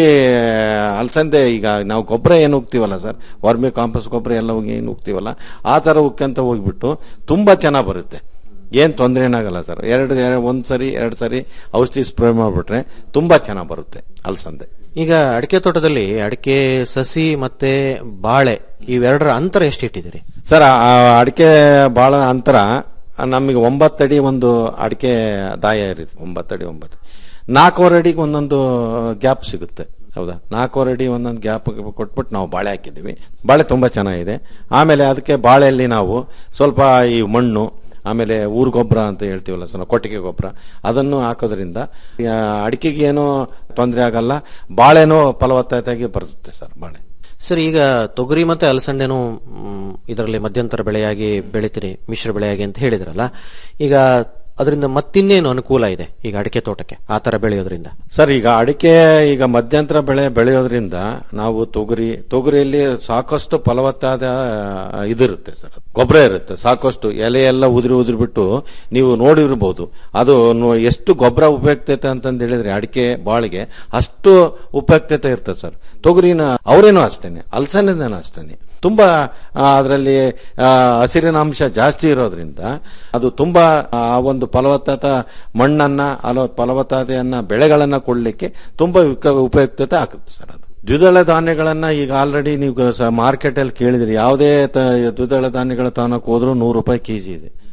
ಅಲಸಂದೆ ಈಗ ನಾವು ಗೊಬ್ಬರ ಏನು ಹೋಗ್ತೀವಲ್ಲ ಸರ್ ವರ್ಮಿ ಕಾಂಪೋಸ್ಟ್ ಗೊಬ್ಬರ ಎಲ್ಲ ಹೋಗಿ ಏನು ಹೋಗ್ತೀವಲ್ಲ ಆ ತರ ಉಕ್ಕಂತ ಹೋಗ್ಬಿಟ್ಟು ತುಂಬಾ ಚೆನ್ನಾಗಿ ಬರುತ್ತೆ ಏನ್ ತೊಂದರೆ ಏನಾಗಲ್ಲ ಸರ್ ಎರಡು ಎರಡು- ಒಂದ್ ಸರಿ ಎರಡ್ ಸರಿ ಔಷಧಿ ಸ್ಪ್ರೇ ಮಾಡ್ಬಿಟ್ರೆ ತುಂಬಾ ಚೆನ್ನಾಗಿ ಬರುತ್ತೆ ಅಲಸಂದೆ ಈಗ ಅಡಿಕೆ ತೋಟದಲ್ಲಿ ಅಡಿಕೆ ಸಸಿ ಮತ್ತೆ ಬಾಳೆ ಇವೆರಡರ ಅಂತರ ಎಷ್ಟಿಟ್ಟಿದ್ದೀರಿ ಸರ್ ಆ ಅಡಿಕೆ ಬಹಳ ಅಂತರ ನಮಗೆ ಒಂಬತ್ತಡಿ ಒಂದು ಅಡಿಕೆ ದಾಯ ಇರುತ್ತೆ ಒಂಬತ್ತಡಿ ಒಂಬತ್ತು ನಾಲ್ಕೂವರೆ ಅಡಿಗೆ ಒಂದೊಂದು ಗ್ಯಾಪ್ ಸಿಗುತ್ತೆ ಹೌದಾ ನಾಲ್ಕೂವರೆ ಅಡಿ ಒಂದೊಂದು ಗ್ಯಾಪ್ ಕೊಟ್ಬಿಟ್ಟು ನಾವು ಬಾಳೆ ಹಾಕಿದ್ದೀವಿ ಬಾಳೆ ತುಂಬಾ ಚೆನ್ನಾಗಿದೆ ಆಮೇಲೆ ಅದಕ್ಕೆ ಬಾಳೆಯಲ್ಲಿ ನಾವು ಸ್ವಲ್ಪ ಈ ಮಣ್ಣು ಆಮೇಲೆ ಊರು ಗೊಬ್ಬರ ಅಂತ ಹೇಳ್ತೀವಲ್ಲ ಸರ್ ನಾವು ಕೊಟ್ಟಿಗೆ ಗೊಬ್ಬರ ಅದನ್ನು ಹಾಕೋದ್ರಿಂದ ಆ, ಅಡಿಕೆಗೆ ಏನೂ ತೊಂದರೆ ಆಗಲ್ಲ ಬಾಳೆನೂ ಫಲವತ್ತತೆಯಾಗಿ ಬರುತ್ತೆ ಸರ್ ಬಾಳೆ ಸರ್ ಈಗ ತೊಗರಿ ಮತ್ತೆ ಅಲಸಂಡೆನೂ ಇದರಲ್ಲಿ ಮಧ್ಯಂತರ ಬೆಳೆಯಾಗಿ ಬೆಳಿತೀರಿ ಮಿಶ್ರ ಬೆಳೆಯಾಗಿ ಅಂತ ಹೇಳಿದ್ರಲ್ಲ ಈಗ ಅದರಿಂದ ಮತ್ತಿನ್ನೇನು ಅನುಕೂಲ ಇದೆ ಈಗ ಅಡಿಕೆ ತೋಟಕ್ಕೆ ಆ ತರ ಬೆಳೆಯೋದ್ರಿಂದ ಸರ್ ಈಗ ಅಡಿಕೆ ಈಗ ಮಧ್ಯಂತರ ಬೆಳೆ ಬೆಳೆಯೋದ್ರಿಂದ ನಾವು ತೊಗರಿ ತೊಗರಿಯಲ್ಲಿ ಸಾಕಷ್ಟು ಫಲವತ್ತಾದ ಆ, ಇದಿರುತ್ತೆ ಸರ್ ಗೊಬ್ಬರ ಇರುತ್ತೆ ಸಾಕಷ್ಟು ಎಲೆ ಎಲ್ಲ ಉದುರಿ ಉದುರಿ ಬಿಟ್ಟು ನೀವು ನೋಡಿರ್ಬೋದು ಅದು ನೋ- ಎಷ್ಟು ಗೊಬ್ಬರ ಉಪಯುಕ್ತತೆ ಅಂತಂದು ಹೇಳಿದ್ರೆ ಅಡಿಕೆ ಬಾಳಿಗೆ ಅಷ್ಟು ಉಪಯುಕ್ತತೆ ಇರ್ತದೆ ಸರ್ ತೊಗರಿನ ಅವರೇನೂ ಅಷ್ಟೇನೆ ಅಲಸಂದೆನೂ ಅಷ್ಟೇನೆ ತುಂಬಾ ಅದರಲ್ಲಿ ಹಸಿರಿನ ಅಂಶ ಜಾಸ್ತಿ ಇರೋದ್ರಿಂದ ಅದು ತುಂಬಾ ಆ ಒಂದು ಫಲವತ್ತತ ಮಣ್ಣನ್ನ ಅಲ ಫಲವತ್ತತೆಯನ್ನ ಬೆಳೆಗಳನ್ನ ಕೊಡ್ಲಿಕ್ಕೆ ತುಂಬಾ ಉಪ- ಉಪಯುಕ್ತತೆ ಆಗುತ್ತೆ ಸರ್ ಅದು ದ್ವಿದಳ ಧಾನ್ಯಗಳನ್ನ ಈಗ ಆಲ್ರೆಡಿ ನೀವು ಮಾರ್ಕೆಟ್ ಅಲ್ಲಿ ಕೇಳಿದ್ರಿ ಯಾವುದೇ ತ- ದ್ವಿದಳ ಧಾನ್ಯಗಳ ತಗೊಳಕ್ ಹೋದ್ರು ನೂರು ರೂಪಾಯಿ ಕೆಜಿ ಇದೆ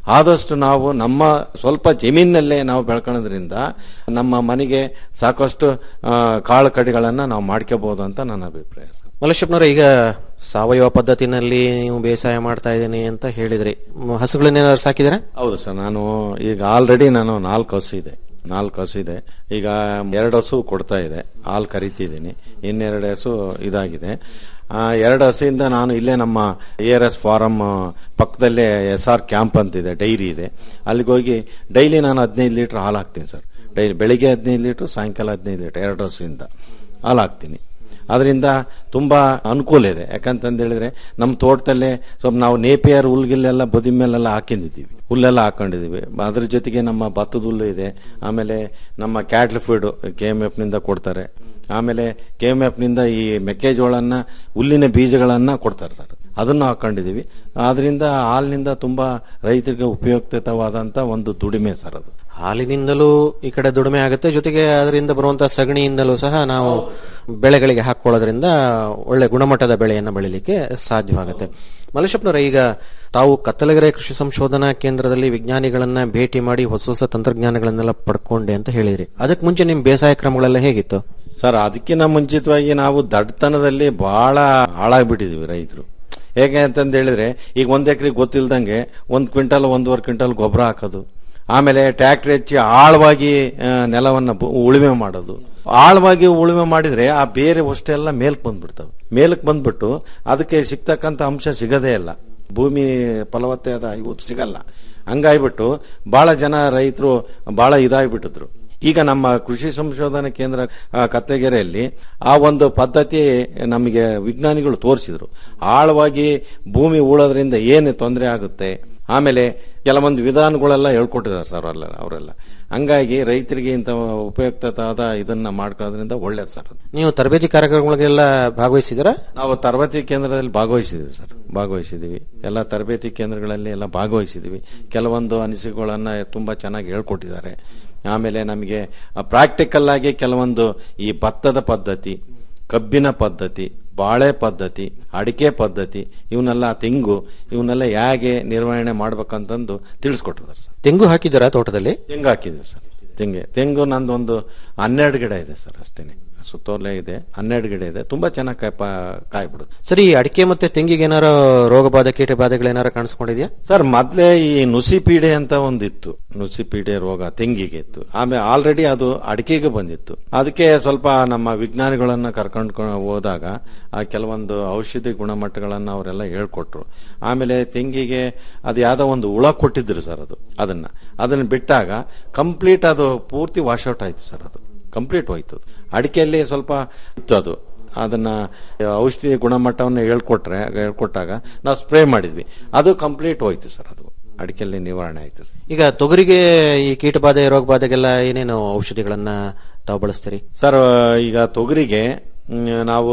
ಆದಷ್ಟು ನಾವು ನಮ್ಮ ಸ್ವಲ್ಪ ಜಮೀನಲ್ಲೇ ನಾವು ಬೆಳ್ಕೊಳ್ಳೋದ್ರಿಂದ ನಮ್ಮ ಮನೆಗೆ ಸಾಕಷ್ಟು ಆ, ಕಾಳು ಕಡಿಗಳನ್ನ ನಾವು ಮಾಡ್ಕೋಬಹುದು ಅಂತ ನನ್ನ ಅಭಿಪ್ರಾಯ ಸರ್ ಮಲ್ಲೇಶಪ್ಪನವ್ರೆ ಈಗ ಸಾವಯವ ಪದ್ಧತಿನಲ್ಲಿ ನೀವು ಬೇಸಾಯ ಮಾಡ್ತಾ ಇದ್ದೀನಿ ಅಂತ ಹೇಳಿದ್ರಿ ಮ್, ಹಸುಗಳನ್ನೇನಾದ್ರು ಸಾಕಿದ್ರೆ ಹೌದು ಸರ್ ನಾನು ಈಗ ಆಲ್ರೆಡಿ ನಾನು ನಾಲ್ಕು ಹಸು ಇದೆ ನಾಲ್ಕು ಹಸು ಇದೆ ಈಗ ಎರಡು ಹಸು ಕೊಡ್ತಾ ಇದೆ ಹಾಲು ಕರಿತಿದ್ದೀನಿ ಇನ್ನೆರಡು ಹಸು ಇದಾಗಿದೆ ಆ, ಎರಡು ಹಸುಯಿಂದ ನಾನು ಇಲ್ಲೇ ನಮ್ಮ ಎ ಆರ್ ಎಸ್ ಫಾರಂ ಪಕ್ಕದಲ್ಲೇ ಎಸ್ ಆರ್ ಕ್ಯಾಂಪ್ ಅಂತಿದೆ ಡೈರಿ ಇದೆ ಅಲ್ಲಿಗೆ ಹೋಗಿ ಡೈಲಿ ನಾನು ಹದಿನೈದು ಲೀಟರ್ ಹಾಲು ಹಾಕ್ತೀನಿ ಸರ್ ಡೈಲಿ ಬೆಳಿಗ್ಗೆ ಹದಿನೈದು ಲೀಟ್ರ್ ಸಾಯಂಕಾಲ ಹದಿನೈದು ಲೀಟರ್ ಎರಡು ಹಸುವಿಂದ ಹಾಲು ಹಾಕ್ತೀನಿ ಅದರಿಂದ ತುಂಬಾ ಅನುಕೂಲ ಇದೆ ಯಾಕಂತಂದು ಹೇಳಿದ್ರೆ ನಮ್ಮ ತೋಟದಲ್ಲೇ ಸ್ವಲ್ಪ ನಾವು ನೇಪಿಯರ್ ಹುಲ್ಗಿಲ್ಲೆಲ್ಲ ಬದಿ ಮೇಲೆಲ್ಲ ಹಾಕಿದ್ದೀವಿ ಹುಲ್ಲೆಲ್ಲ ಹಾಕೊಂಡಿದೀವಿ ಅದ್ರ ಜೊತೆಗೆ ನಮ್ಮ ಭತ್ತದ ಹುಲ್ಲು ಇದೆ ಆಮೇಲೆ ನಮ್ಮ cattle feed K M F ನಿಂದ ಕೊಡ್ತಾರೆ ಆಮೇಲೆ ಕೆ ಎಮ್ ಎಫ್ ನಿಂದ ಈ ಮೆಕ್ಕೆಜೋಳನ್ನ ಹುಲ್ಲಿನ ಬೀಜಗಳನ್ನ ಕೊಡ್ತಾರೆ ಸರ್ ಅದನ್ನು ಹಾಕೊಂಡಿದೀವಿ ಆದ್ರಿಂದ ಹಾಲಿನಿಂದ ತುಂಬಾ ರೈತರಿಗೆ ಉಪಯುಕ್ತವಾದಂತ ಒಂದು ದುಡಿಮೆ ಸರ್ ಅದು ಹಾಲಿನಿಂದಲೂ ಈ ಕಡೆ ದುಡಿಮೆ ಆಗುತ್ತೆ ಜೊತೆಗೆ ಅದರಿಂದ ಬರುವಂತಹ ಸಗಣಿಯಿಂದಲೂ ಸಹ ನಾವು ಬೆಳೆಗಳಿಗೆ ಹಾಕೊಳ್ಳೋದ್ರಿಂದ ಒಳ್ಳೆ ಗುಣಮಟ್ಟದ ಬೆಳೆಯನ್ನು ಬೆಳಿಲಿಕ್ಕೆ ಸಾಧ್ಯವಾಗುತ್ತೆ ಮಲ್ಲೇಶಪ್ಪನವರ ಈಗ ತಾವು ಕತ್ತಲಗೆರೆ ಕೃಷಿ ಸಂಶೋಧನಾ ಕೇಂದ್ರದಲ್ಲಿ ವಿಜ್ಞಾನಿಗಳನ್ನ ಭೇಟಿ ಮಾಡಿ ಹೊಸ ಹೊಸ ತಂತ್ರಜ್ಞಾನಗಳನ್ನೆಲ್ಲ ಪಡ್ಕೊಂಡೆ ಅಂತ ಹೇಳಿದ್ರಿ ಅದಕ್ಕೆ ಮುಂಚೆ ನಿಮ್ ಬೇಸಾಯ ಕ್ರಮಗಳೆಲ್ಲ ಹೇಗಿತ್ತು ಸರ್ ಅದಕ್ಕಿಂತ ಮುಂಚಿತವಾಗಿ ನಾವು ದಡ್ತನದಲ್ಲಿ ಬಹಳ ಹಾಳಾಗ್ಬಿಟ್ಟಿದೀವಿ ರೈತರು ಹೇಗೆ ಅಂತಂದು ಹೇಳಿದ್ರೆ ಈಗ ಒಂದ್ ಎಕರೆ ಗೊತ್ತಿಲ್ದಂಗೆ ಒಂದ್ ಕ್ವಿಂಟಲ್ ಒಂದೂವರೆ ಕ್ವಿಂಟಲ್ ಗೊಬ್ಬರ ಹಾಕೋದು ಆಮೇಲೆ ಟ್ರ್ಯಾಕ್ಟರ್ ಹೆಚ್ಚಿ ಆಳವಾಗಿ ಆ, ನೆಲವನ್ನ ಬು- ಉಳುಮೆ ಮಾಡೋದು ಆಳವಾಗಿ ಉಳುಮೆ ಮಾಡಿದ್ರೆ ಆ ಬೇರೆ ವಷ್ಟೆಲ್ಲ ಮೇಲ್ಕ್ ಬಂದ್ಬಿಡ್ತವೆ ಮೇಲ್ಕ್ ಬಂದ್ಬಿಟ್ಟು ಅದಕ್ಕೆ ಸಿಗ್ತಕ್ಕಂತ ಅಂಶ ಸಿಗದೇ ಇಲ್ಲ ಭೂಮಿ ಫಲವತ್ತಾದ ಇವತ್ತು ಸಿಗಲ್ಲ ಹಂಗಾಗ್ಬಿಟ್ಟು ಬಹಳ ಜನ ರೈತರು ಬಹಳ ಇದಾಗ್ಬಿಟ್ಟಿದ್ರು ಈಗ ನಮ್ಮ ಕೃಷಿ ಸಂಶೋಧನಾ ಕೇಂದ್ರ ಆ, ಕತ್ತಗೆರೆಯಲ್ಲಿ ಆ ಒಂದು ಪದ್ಧತಿ ನಮಗೆ ವಿಜ್ಞಾನಿಗಳು ತೋರಿಸಿದ್ರು ಆಳವಾಗಿ ಭೂಮಿ ಉಳೋದ್ರಿಂದ ಏನು ತೊಂದರೆ ಆಗುತ್ತೆ ಆಮೇಲೆ ಕೆಲವೊಂದು ವಿಧಾನಗಳೆಲ್ಲ ಹೇಳ್ಕೊಟ್ಟಿದ್ದಾರೆ ಸರ್ ಅಲ್ಲ ಅವರೆಲ್ಲ ಹಂಗಾಗಿ ರೈತರಿಗೆ ಇಂಥ ಉಪಯುಕ್ತವಾದ ಇದನ್ನ ಮಾಡ್ಕೊಳ್ಳೋದ್ರಿಂದ ಒಳ್ಳೇದು ಸರ್ ಅದು. ನೀವು ತರಬೇತಿ ಕಾರ್ಯಕ್ರಮಗಳಿಗೆಲ್ಲ ಭಾಗವಹಿಸಿದಿರಾ ನಾವು ತರಬೇತಿ ಕೇಂದ್ರದಲ್ಲಿ ಭಾಗವಹಿಸಿದೀವಿ ಸರ್ ಭಾಗವಹಿಸಿದೀವಿ ಎಲ್ಲ ತರಬೇತಿ ಕೇಂದ್ರಗಳಲ್ಲಿ ಎಲ್ಲ ಭಾಗವಹಿಸಿದೀವಿ ಕೆಲವೊಂದು ಅನಿಸಿಕೆಗಳನ್ನ ತುಂಬಾ ಚೆನ್ನಾಗಿ ಹೇಳ್ಕೊಟ್ಟಿದ್ದಾರೆ ಆಮೇಲೆ ನಮಗೆ ಪ್ರಾಕ್ಟಿಕಲ್ ಆಗಿ ಕೆಲವೊಂದು ಈ ಭತ್ತದ ಪದ್ಧತಿ ಕಬ್ಬಿನ ಪದ್ಧತಿ ಬಾಳೆ ಪದ್ಧತಿ ಅಡಿಕೆ ಪದ್ಧತಿ ಇವನ್ನೆಲ್ಲ ತೆಂಗು ಇವನ್ನೆಲ್ಲ ಹೇಗೆ ನಿರ್ವಹಣೆ ಮಾಡ್ಬೇಕಂತಂದು ತಿಳಿಸ್ಕೊಟ್ಟಿದ್ದಾರೆ ಸರ್ ತೆಂಗು ಹಾಕಿದ್ದೀರಾ ತೋಟದಲ್ಲಿ ತೆಂಗು ಹಾಕಿದ್ವಿ ಸರ್ ತೆಂಗೆ ತೆಂಗು ನಂದೊಂದು ಹನ್ನೆರಡು ಗಿಡ ಇದೆ ಸರ್ ಅಷ್ಟೇನೆ ಸುತ್ತೋಲೆ ಇದೆ ಹನ್ನೆರಡು ಗಿಡ ಇದೆ ತುಂಬಾ ಚೆನ್ನಾಗಿ ಕಾಯಿ ಪಾ- ಕಾಯಿ ಬಿಡುತ್ತೆ ಸರಿ ಈ ಅಡಿಕೆ ಮತ್ತೆ ತೆಂಗಿಗೆ ಏನಾರ ರೋಗ ಬಾಧೆ ಕೀಟ ಬಾಧೆಗಳೇನಾರ ಕಾಣಿಸ್ಕೊಂಡಿದ್ಯಾ ಸರ್ ಮೊದ್ಲೇ ಈ ನುಸಿ ಪೀಡೆ ಅಂತ ಒಂದಿತ್ತು ನುಸಿ ಪೀಡೆ ರೋಗ ತೆಂಗಿಗೆ ಇತ್ತು ಆಮೇಲೆ ಆಲ್ರೆಡಿ ಅದು ಅಡಿಕೆಗೆ ಬಂದಿತ್ತು ಅದಕ್ಕೆ ಸ್ವಲ್ಪ ನಮ್ಮ ವಿಜ್ಞಾನಿಗಳನ್ನ ಕರ್ಕೊಂಡು ಹೋದಾಗ ಆ ಕೆಲವೊಂದು ಔಷಧಿ ಗುಣಮಟ್ಟಗಳನ್ನ ಅವರೆಲ್ಲ ಹೇಳ್ಕೊಟ್ರು ಆಮೇಲೆ ತೆಂಗಿಗೆ ಅದು ಯಾವ್ದೋ ಒಂದು ಹುಳ ಕೊಟ್ಟಿದ್ರು ಸರ್ ಅದು ಅದನ್ನ ಅದನ್ನ ಬಿಟ್ಟಾಗ ಕಂಪ್ಲೀಟ್ ಅದು ಪೂರ್ತಿ ವಾಶೌಟ್ ಆಯ್ತು ಸರ್ ಅದು ಕಂಪ್ಲೀಟ್ ಹೋಯ್ತು ಅದು. ಅಡಿಕೆಯಲ್ಲಿ ಸ್ವಲ್ಪ ಇತ್ತು ಅದು ಅದನ್ನ ಔಷಧಿ ಗುಣಮಟ್ಟವನ್ನು ಹೇಳ್ಕೊಟ್ರೆ ಹೇಳ್ಕೊಟ್ಟಾಗ ನಾವು ಸ್ಪ್ರೇ ಮಾಡಿದ್ವಿ ಅದು ಕಂಪ್ಲೀಟ್ ಹೋಯ್ತು ಸರ್ ಅದು ಅಡಿಕೆಯಲ್ಲಿ ನಿವಾರಣೆ ಆಯ್ತು ಸರ್. ಈಗ ತೊಗರಿಗೆ ಈ ಕೀಟ ಬಾಧೆ ರೋಗ ಬಾಧೆಗೆಲ್ಲ ಏನೇನು ಔಷಧಿಗಳನ್ನ ತಾವು ಬಳಸ್ತೀರಿ ಸರ್ ಈಗ ತೊಗರಿಗೆ ಮ್, ನಾವು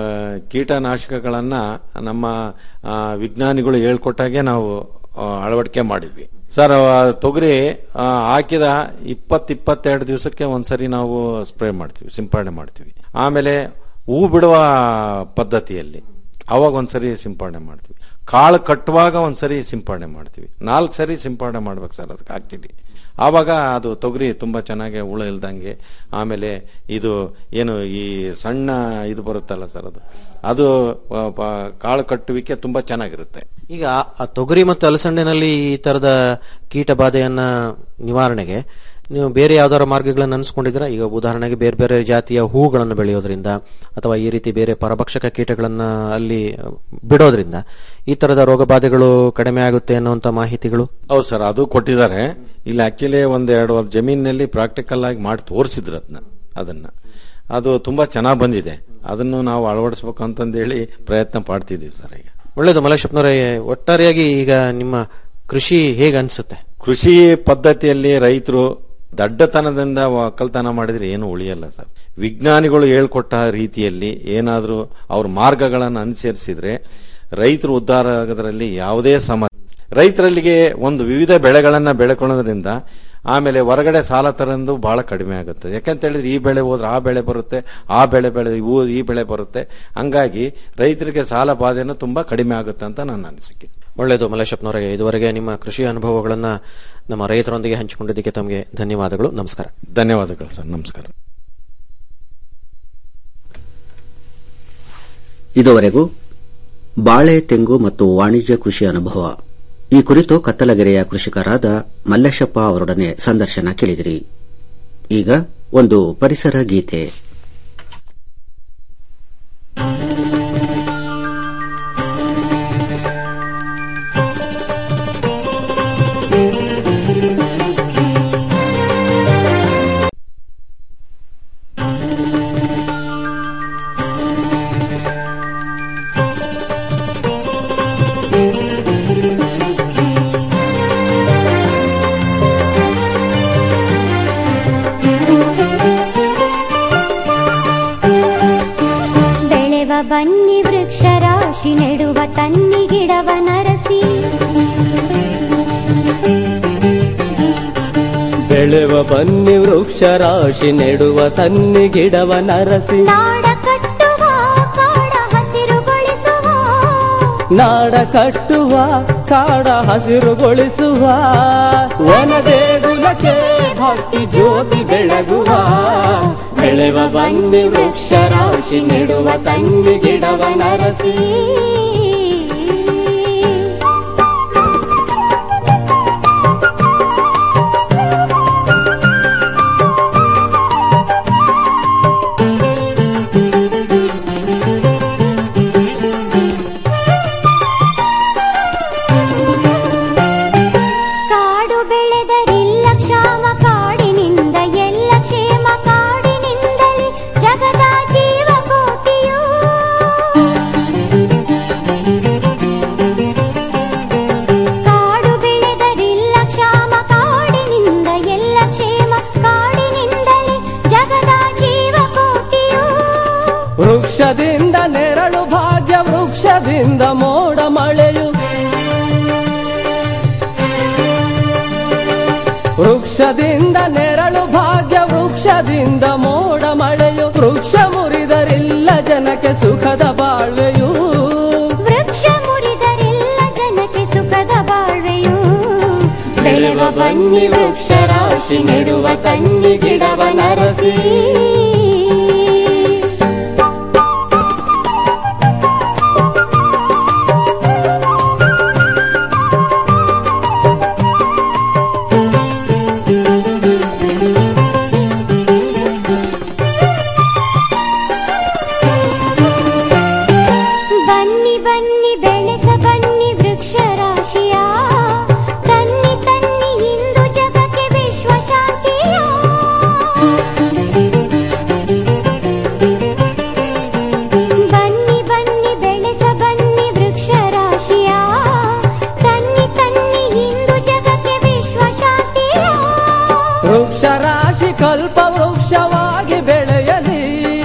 ಕೀಟನಾಶಕಗಳನ್ನ ನಮ್ಮ ಆ, ವಿಜ್ಞಾನಿಗಳು ಹೇಳ್ಕೊಟ್ಟಾಗೆ ನಾವು ಆ, ಅಳವಡಿಕೆ ಮಾಡಿದ್ವಿ ಸರ್ ಆ, ತೊಗರಿ ಆ, ಹಾಕಿದ ಇಪ್ಪತ್ ಇಪ್ಪತ್ತೆರಡು ದಿವಸಕ್ಕೆ ಒಂದ್ಸರಿ ನಾವು ಸ್ಪ್ರೇ ಮಾಡ್ತೀವಿ ಸಿಂಪರಣೆ ಮಾಡ್ತೀವಿ ಆಮೇಲೆ ಹೂ ಬಿಡುವ ಪದ್ಧತಿಯಲ್ಲಿ ಅವಾಗ ಒಂದ್ಸರಿ ಸಿಂಪರಣೆ ಮಾಡ್ತೀವಿ ಕಾಳು ಕಟ್ಟುವಾಗ ಒಂದ್ಸರಿ ಸಿಂಪರಣೆ ಮಾಡ್ತೀವಿ ನಾಲ್ಕು ಸರಿ ಸಿಂಪರಣೆ ಮಾಡ್ಬೇಕು ಸರ್ ಅದಕ್ಕೆ ಹಾಕ್ತೀವಿ ಆವಾಗ ಅದು ತೊಗರಿ ತುಂಬಾ ಚೆನ್ನಾಗಿ ಹುಳ ಇಲ್ದಂಗೆ ಆಮೇಲೆ ಇದು ಏನು ಈ ಸಣ್ಣ ಇದು ಬರುತ್ತಲ್ಲ ಸರ್ ಅದು ಅದು ಆ, ಪ- ಕಾಳು ಕಟ್ಟುವಿಕೆ ತುಂಬಾ ಚೆನ್ನಾಗಿರುತ್ತೆ ಈಗ ಆ- ಆ ತೊಗರಿ ಮತ್ತು ಅಲಸಂಡೆನಲ್ಲಿ ಈ ತರದ ಕೀಟ ಬಾಧೆಯನ್ನ ನಿವಾರಣೆಗೆ ನೀವು ಬೇರೆ ಯಾವ್ದಾರ ಮಾರ್ಗಗಳನ್ನು ಅನ್ಸ್ಕೊಂಡಿದ್ದೀರಾ ಈಗ ಉದಾಹರಣೆಗೆ ಬೇರೆ ಬೇರೆ ಜಾತಿಯ ಹೂಗಳನ್ನು ಬೆಳೆಯೋದ್ರಿಂದ ಅಥವಾ ಈ ರೀತಿ ಬೇರೆ ಪರಭಕ್ಷಕ ಕೀಟಗಳನ್ನ ಅಲ್ಲಿ ಬಿಡೋದ್ರಿಂದ ಈ ತರದ ರೋಗ ಬಾಧೆಗಳು ಕಡಿಮೆ ಆಗುತ್ತೆ ಅನ್ನುವಂತ ಮಾಹಿತಿಗಳು ಹೌದು ಸರ್ ಅದು ಕೊಟ್ಟಿದ್ದಾರೆ ಇಲ್ಲಿ ಆಕ್ಚುಲಿ ಒಂದ್ ಎರಡು ವರ್ಷ ಜಮೀನಿನಲ್ಲಿ ಪ್ರಾಕ್ಟಿಕಲ್ ಆಗಿ ಮಾಡಿ ತೋರಿಸಿದ್ರು ಅದನ್ನ ಅದನ್ನ ಅದು ತುಂಬಾ ಚೆನ್ನಾಗಿ ಬಂದಿದೆ ಅದನ್ನು ನಾವು ಅಳವಡಿಸ್ಬೇಕು ಅಂತಂದೇಳಿ ಪ್ರಯತ್ನ ಪಡ್ತಿದ್ದೀವಿ ಸರ್ ಈಗ ಒಳ್ಳೇದು ಮಲೇಶಪ್ಪನವರೇ ಒಟ್ಟಾರೆಯಾಗಿ ಈಗ ನಿಮ್ಮ ಕೃಷಿ ಹೇಗೆ ಅನ್ಸುತ್ತೆ ಕೃಷಿ ಪದ್ಧತಿಯಲ್ಲಿ ರೈತರು ದಡ್ಡತನದಿಂದ ಒಕ್ಕಲ್ತನ ಮಾಡಿದ್ರೆ ಏನು ಉಳಿಯಲ್ಲ ಸರ್ ವಿಜ್ಞಾನಿಗಳು ಹೇಳ್ಕೊಟ್ಟ ರೀತಿಯಲ್ಲಿ ಏನಾದರೂ ಅವ್ರ ಮಾರ್ಗಗಳನ್ನು ಅನುಸರಿಸಿದ್ರೆ ರೈತರು ಉದ್ಧಾರ ಆಗೋದ್ರಲ್ಲಿ ಯಾವುದೇ ಸಮ ರೈತರಲ್ಲಿಗೆ ಒಂದು ವಿವಿಧ ಬೆಳೆಗಳನ್ನ ಬೆಳೆಕೊಳ್ಳೋದ್ರಿಂದ ಆಮೇಲೆ ಹೊರಗಡೆ ಸಾಲ ತರಂದು ಬಹಳ ಕಡಿಮೆ ಆಗುತ್ತೆ ಯಾಕಂತ ಹೇಳಿದ್ರೆ ಈ ಬೆಳೆ ಹೋದ್ರೆ ಆ ಬೆಳೆ ಬರುತ್ತೆ ಆ ಬೆಳೆ ಬೆಳೆ ಇವು ಈ ಬೆಳೆ ಬರುತ್ತೆ ಹಂಗಾಗಿ ರೈತರಿಗೆ ಸಾಲ ಬಾಧೆನೂ ತುಂಬಾ ಕಡಿಮೆ ಆಗುತ್ತೆ ಅಂತ ನನ್ನ ಅನಿಸಿಕೆ ಒಳ್ಳೆಯದು ಮಲ್ಲೇಶಪ್ಪನವರೇ ಇದುವರೆಗೆ ನಿಮ್ಮ ಕೃಷಿ ಅನುಭವಗಳನ್ನ ನಮ್ಮ ರೈತರೊಂದಿಗೆ ಹಂಚಿಕೊಂಡಿದ್ದಕ್ಕೆ ತಮಗೆ ಧನ್ಯವಾದಗಳು ನಮಸ್ಕಾರ ಧನ್ಯವಾದಗಳು ಸರ್ ನಮಸ್ಕಾರ ಇದುವರೆಗೂ ಬಾಳೆ ತೆಂಗು ಮತ್ತು ವಾಣಿಜ್ಯ ಕೃಷಿ ಅನುಭವ ಈ ಕುರಿತು ಕತ್ತಲಗೆರೆಯ ಕೃಷಿಕರಾದ ಮಲ್ಲೇಶಪ್ಪ ಅವರೊಡನೆ ಸಂದರ್ಶನ ಕೇಳಿದಿರಿ ಈಗ ಒಂದು ಪರಿಸರ ಗೀತೆ ಬೆಳೆವ ಬನ್ನಿ ವೃಕ್ಷ ರಾಶಿ ನೆಡುವ ತನ್ನಿ ಗಿಡವ ನರಸಿ ಬೆಳೆವ ಬನ್ನಿ ವೃಕ್ಷ ರಾಶಿ ನೆಡುವ ತನ್ನಿ ಗಿಡವ ನರಸಿ ನಾಡ ಕಟ್ಟುವ ಕಾಡ ಹಸಿರುಗೊಳಿಸುವ ನಾಡ ಕಟ್ಟುವ ಕಾಡ ಹಸಿರುಗೊಳಿಸುವ ವನ ದೇಗುಲಕ್ಕೆ ಭಕ್ತಿ ಜ್ಯೋತಿ ಬೆಳಗುವ ಬೆಳೆವ ಬನ್ನಿ ವೃಕ್ಷ ರಾಶಿ ನೆಡುವ ತನ್ನಿ ಗಿಡವ ನರಸಿ ಕಾಡು ಬೆಳೆದರಿಲ್ಲ ಕ್ಷಾಮ ಕಾಡಿನಿಂದ ಎಲ್ಲ ಕ್ಷೇಮ ಕಾಡಿನಿಂದಲೇ ಜಗದ ಜೀವ ಕೋಟಿಯು ಕಾಡು ಬೆಳೆದರಿಲ್ಲ ಕ್ಷಾಮ ಕಾಡಿನಿಂದ ಎಲ್ಲ ಕ್ಷೇಮ ಕಾಡಿನಿಂದಲೇ ಜಗದ ಜೀವ ಕೋಟಿಯು ವೃಕ್ಷದಿಂದ ನೆರಳು ಭಾಗ್ಯ ವೃಕ್ಷದಿಂದ ಮೋಡ ಮಳೆಯು ವೃಕ್ಷದಿಂದ ನೆರಳು ಭಾಗ್ಯ ವೃಕ್ಷದಿಂದ ಮೋಡ ಮಳೆಯು ವೃಕ್ಷ ಮುರಿದರಿಲ್ಲ ಜನಕ್ಕೆ ಸುಖದ ಬಾಳ್ವೆಯು ವೃಕ್ಷ ಮುರಿದರೆಲ್ಲ ಜನಕ್ಕೆ ಸುಖದ ಬಾಳ್ವೆಯು ಬೆಳೆವ ಬನ್ನಿ ವೃಕ್ಷ ರಾಶಿ ನೆಡುವ ತನ್ನಿ ಗಿಡವ ನರಸಿ ಬನ್ನಿ ಬನ್ನಿ ಬೆಳೆಸ ಬನ್ನಿ ವೃಕ್ಷ ರಾಶಿಯ ತನ್ನಿ ತನ್ನಿ ಇಂದು ಜಗಕ್ಕೆ ವಿಶ್ವ ಶಾಂತಿಯ ಬನ್ನಿ ಬನ್ನಿ ಬೆಳೆಸ ಬನ್ನಿ ವೃಕ್ಷ ರಾಶಿಯ ತನ್ನಿ ತನ್ನಿ ಇಂದು ಜಗಕ್ಕೆ ವಿಶ್ವ ಶಾಂತಿಯ ವೃಕ್ಷ ರಾಶಿ ಕಲ್ಪ ವೃಕ್ಷವಾಗಿ ಬೆಳೆಯಲಿ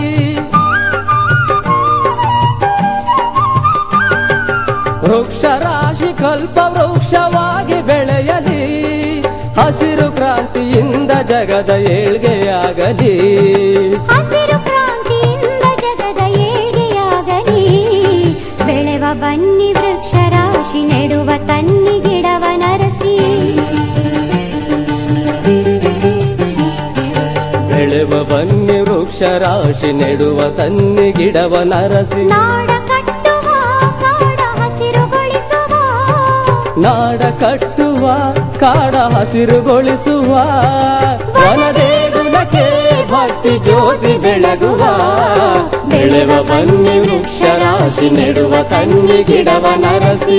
ವೃಕ್ಷ ರಾಶಿ ಕಲ್ಪ ವೃಕ್ಷವಾಗಿ ಬೆಳೆಯಲಿ ಹಸಿರು ಕ್ರಾಂತಿಯಿಂದ ಜಗದ ಏಳ್ಗೆಯಾಗಲಿ ಹಸಿರು ಕ್ರಾಂತಿಯಿಂದ ಜಗದ ಏಳಿಗೆಯಾಗಲಿ ಬೆಳೆವ ಬನ್ನಿ ವೃಕ್ಷ ರಾಶಿ ನೆಡುವ ತನ್ನಿ ಗಿಡವ ನರಸಿ ಬೆಳೆವ ಬನ್ನಿ ವೃಕ್ಷ ರಾಶಿ ನೆಡುವ ತನ್ನಿ ಗಿಡವ ನರಸಿ ನಾಡ ಕಟ್ಟುವ ಕಾಡ ಹಸಿರುಗೊಳಿಸುವ ನಾಡ ಕಟ್ಟುವ ಕಾಡ ಹಸಿರುಗೊಳಿಸುವ ವನ ದೇಗುಲಕ್ಕೆ ಭಕ್ತಿ ಜ್ಯೋತಿ ಬೆಳಗುವ ಬೆಳೆವ ಬನ್ನಿ ವೃಕ್ಷ ರಾಶಿ ನೆಡುವ ತನ್ನಿ ಗಿಡವ ನರಸಿ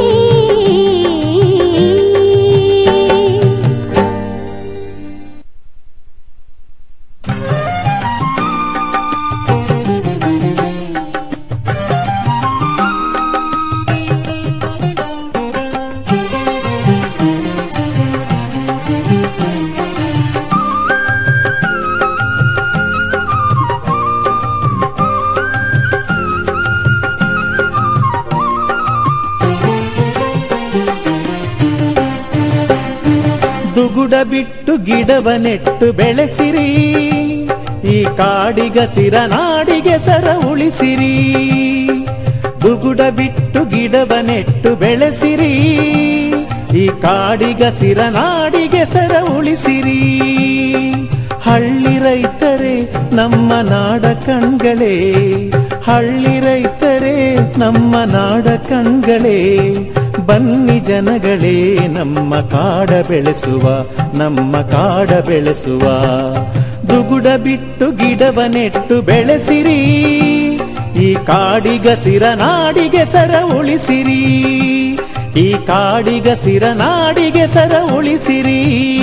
ದುಗುಡ ಬಿಟ್ಟು ಗಿಡವ ನೆಟ್ಟು ಬೆಳೆಸಿರಿ ಈ ಕಾಡಿಗ ಸಿರ ನಾಡಿಗೆ ಸರ ಉಳಿಸಿರಿ ದುಗುಡ ಬಿಟ್ಟು ಗಿಡವ ನೆಟ್ಟು ಬೆಳೆಸಿರಿ ಈ ಕಾಡಿಗಸಿರ ನಾಡಿಗೆ ಸರ ಉಳಿಸಿರಿ ಹಳ್ಳಿ ರೈತರೇ ನಮ್ಮ ನಾಡ ಕಣ್ಗಳೇ ಹಳ್ಳಿ ರೈತರೇ ನಮ್ಮ ನಾಡ ಕಣ್ಗಳೇ ಬನ್ನಿ ಜನಗಳೇ ನಮ್ಮ ಕಾಡ ಬೆಳೆಸುವ ನಮ್ಮ ಕಾಡ ಬೆಳೆಸುವ ದುಗುಡ ಬಿಟ್ಟು ಗಿಡವ ನೆಟ್ಟು ಬೆಳೆಸಿರಿ ಈ ಕಾಡಿಗಸಿರ ನಾಡಿಗೆ ಸರ ಉಳಿಸಿರಿ ಈ ಕಾಡಿಗಸಿರ ನಾಡಿಗೆ ಸರ ಉಳಿಸಿರಿ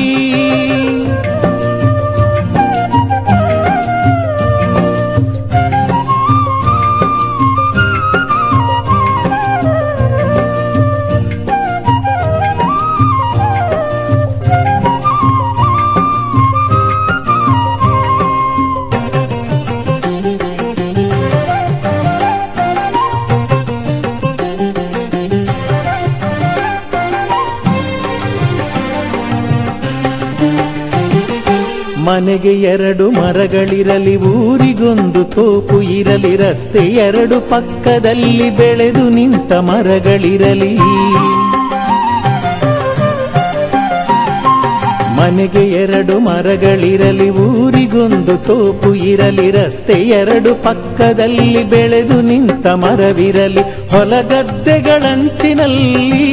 ಮನೆಗೆ ಎರಡು ಮರಗಳಿರಲಿ ಊರಿಗೊಂದು ತೋಪು ಇರಲಿ ರಸ್ತೆ ಎರಡು ಪಕ್ಕದಲ್ಲಿ ಬೆಳೆದು ನಿಂತ ಮರಗಳಿರಲಿ ಮನೆಗೆ ಎರಡು ಮರಗಳಿರಲಿ ಊರಿಗೊಂದು ತೋಪು ಇರಲಿ ರಸ್ತೆ ಎರಡು ಪಕ್ಕದಲ್ಲಿ ಬೆಳೆದು ನಿಂತ ಮರವಿರಲಿ ಹೊಲಗದ್ದೆಗಳಂಚಿನಲ್ಲಿ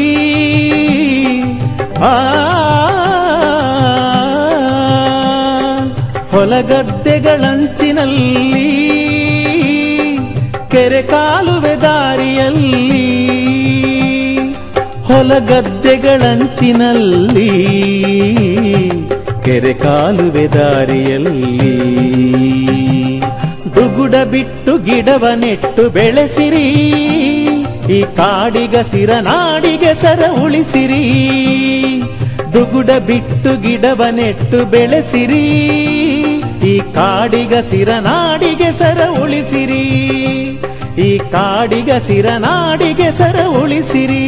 ಆ ಹೊಲಗದ್ದೆಗಳಂಚಿನಲ್ಲಿ ಕೆರೆ ಕಾಲುವೆ ದಾರಿಯಲ್ಲಿ ಹೊಲಗದ್ದೆಗಳಂಚಿನಲ್ಲಿ ಕೆರೆ ಕಾಲುವೆ ದಾರಿಯಲ್ಲಿ ದುಗುಡ ಬಿಟ್ಟು ಗಿಡವ ನೆಟ್ಟು ಬೆಳೆಸಿರಿ ಈ ಕಾಡಿಗಸಿರ ನಾಡಿಗೆ ಸರ ಉಳಿಸಿರಿ ದುಗುಡ ಬಿಟ್ಟು ಗಿಡವ ನೆಟ್ಟು ಬೆಳೆಸಿರಿ ಈ ಕಾಡಿಗಸಿರ ನಾಡಿಗೆ ಸರ ಉಳಿಸಿರಿ ಈ ಕಾಡಿಗಸಿರ ನಾಡಿಗೆ ಸರ ಉಳಿಸಿರಿ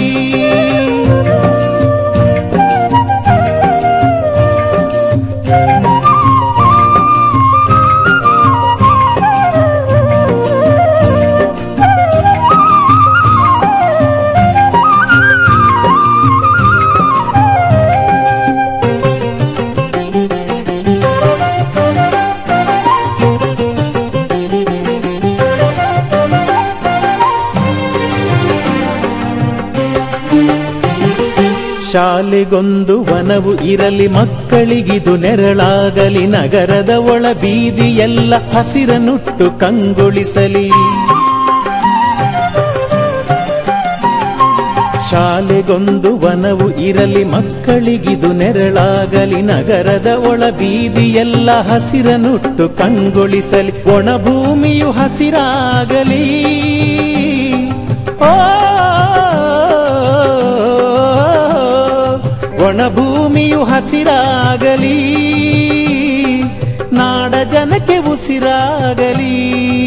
ಶಾಲೆಗೊಂದು ವನವು ಇರಲಿ ಮಕ್ಕಳಿಗಿದು ನೆರಳಾಗಲಿ ನಗರದ ಒಳ ಬೀದಿಯೆಲ್ಲ ಹಸಿರನುಟ್ಟು ಕಂಗೊಳಿಸಲಿ ಶಾಲೆಗೊಂದು ವನವು ಇರಲಿ ಮಕ್ಕಳಿಗಿದು ನೆರಳಾಗಲಿ ನಗರದ ಒಳ ಬೀದಿಯೆಲ್ಲ ಹಸಿರನುಟ್ಟು ಕಂಗೊಳಿಸಲಿ ಒಣ ಭೂಮಿಯು ಹಸಿರಾಗಲಿ ಓ ಒಣ ಭೂಮಿಯು ಹಸಿರಾಗಲಿ ನಾಡ ಜನಕ್ಕೆ ಉಸಿರಾಗಲಿ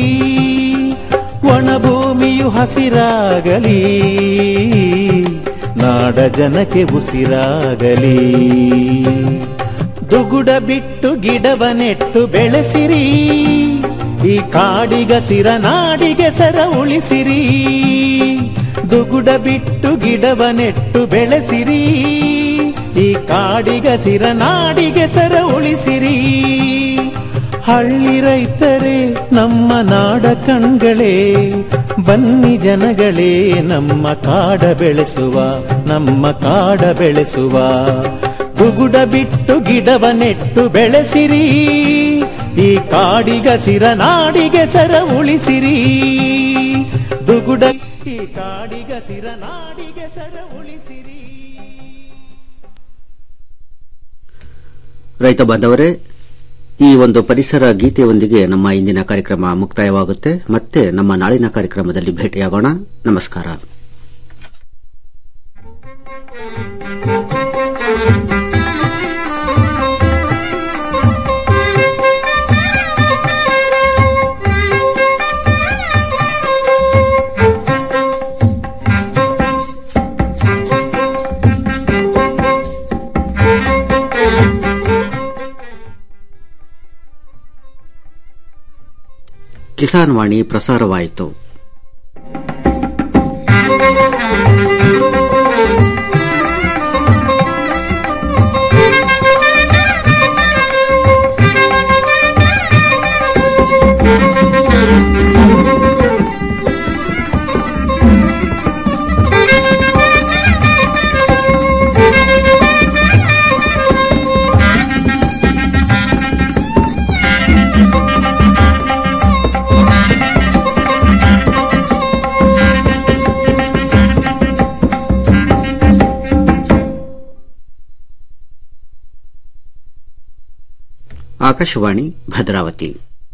ಒಣ ಭೂಮಿಯು ಹಸಿರಾಗಲಿ ನಾಡ ಜನಕ್ಕೆ ಉಸಿರಾಗಲಿ ದುಗುಡ ಬಿಟ್ಟು ಗಿಡವ ನೆಟ್ಟು ಬೆಳೆಸಿರಿ ಈ ಕಾಡಿಗಸಿರ ನಾಡಿಗೆ ಸರ ಉಳಿಸಿರಿ ದುಗುಡ ಬಿಟ್ಟು ಗಿಡವ ನೆಟ್ಟು ಬೆಳೆಸಿರಿ ಈ ಕಾಡಿಗಸಿರ ನಾಡಿಗೆ ಸರ ಉಳಿಸಿರಿ ಹಳ್ಳಿ ರೈತರೇ ನಮ್ಮ ನಾಡ ಕಣ್ಗಳೇ ಬನ್ನಿ ಜನಗಳೇ ನಮ್ಮ ಕಾಡ ಬೆಳೆಸುವ ನಮ್ಮ ಕಾಡ ಬೆಳೆಸುವ ದುಗುಡ ಬಿಟ್ಟು ಗಿಡವ ನೆಟ್ಟು ಬೆಳೆಸಿರಿ ಈ ಕಾಡಿಗಸಿರ ನಾಡಿಗೆ ಸರ ಉಳಿಸಿರಿ ದುಗುಡ ಈ ಕಾಡಿಗಸಿರ ನಾಡಿಗೆ ಸರ ಉಳಿಸಿರಿ ರೈತ ಬಾಂಧವರೇ ಈ ಒಂದು ಪರಿಸರ ಗೀತೆಯೊಂದಿಗೆ ನಮ್ಮ ಇಂದಿನ ಕಾರ್ಯಕ್ರಮ ಮುಕ್ತಾಯವಾಗುತ್ತೆ ಮತ್ತೆ ನಮ್ಮ ನಾಳಿನ ಕಾರ್ಯಕ್ರಮದಲ್ಲಿ ಭೇಟಿಯಾಗೋಣ ನಮಸ್ಕಾರ ಕಿಸಾನ್ ವಾಣಿ ಪ್ರಸಾರವಾಯಿತು ಆಕಾಶವಾಣಿ ಭದ್ರಾವತಿ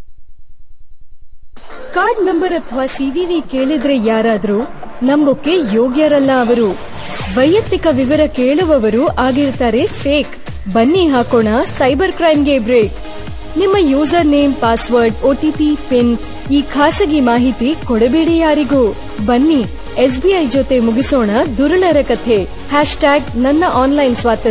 ಕಾರ್ಡ್ ನಂಬರ್ ಅಥವಾ ಸಿವಿವಿ ಕೇಳಿದ್ರೆ ಯಾರಾದ್ರೂ ನಂಬೋಕೆ ಯೋಗ್ಯರಲ್ಲ ಅವರು ವೈಯಕ್ತಿಕ ವಿವರ ಕೇಳುವವರು ಆಗಿರ್ತಾರೆ ಫೇಕ್ ಬನ್ನಿ ಹಾಕೋಣ ಸೈಬರ್ ಕ್ರೈಮ್ಗೆ ಬ್ರೇಕ್ ನಿಮ್ಮ user name password OTP PIN ಈ ಖಾಸಗಿ ಮಾಹಿತಿ ಕೊಡಬೇಡಿ ಯಾರಿಗೂ ಬನ್ನಿ ಎಸ್ಬಿಐ ಜೊತೆ ಮುಗಿಸೋಣ ದುರುಳರ ಕಥೆ ಹ್ಯಾಶ್ ಟ್ಯಾಗ್ ನನ್ನ ಆನ್ಲೈನ್ ಸ್ವಾತಂತ್ರ್ಯ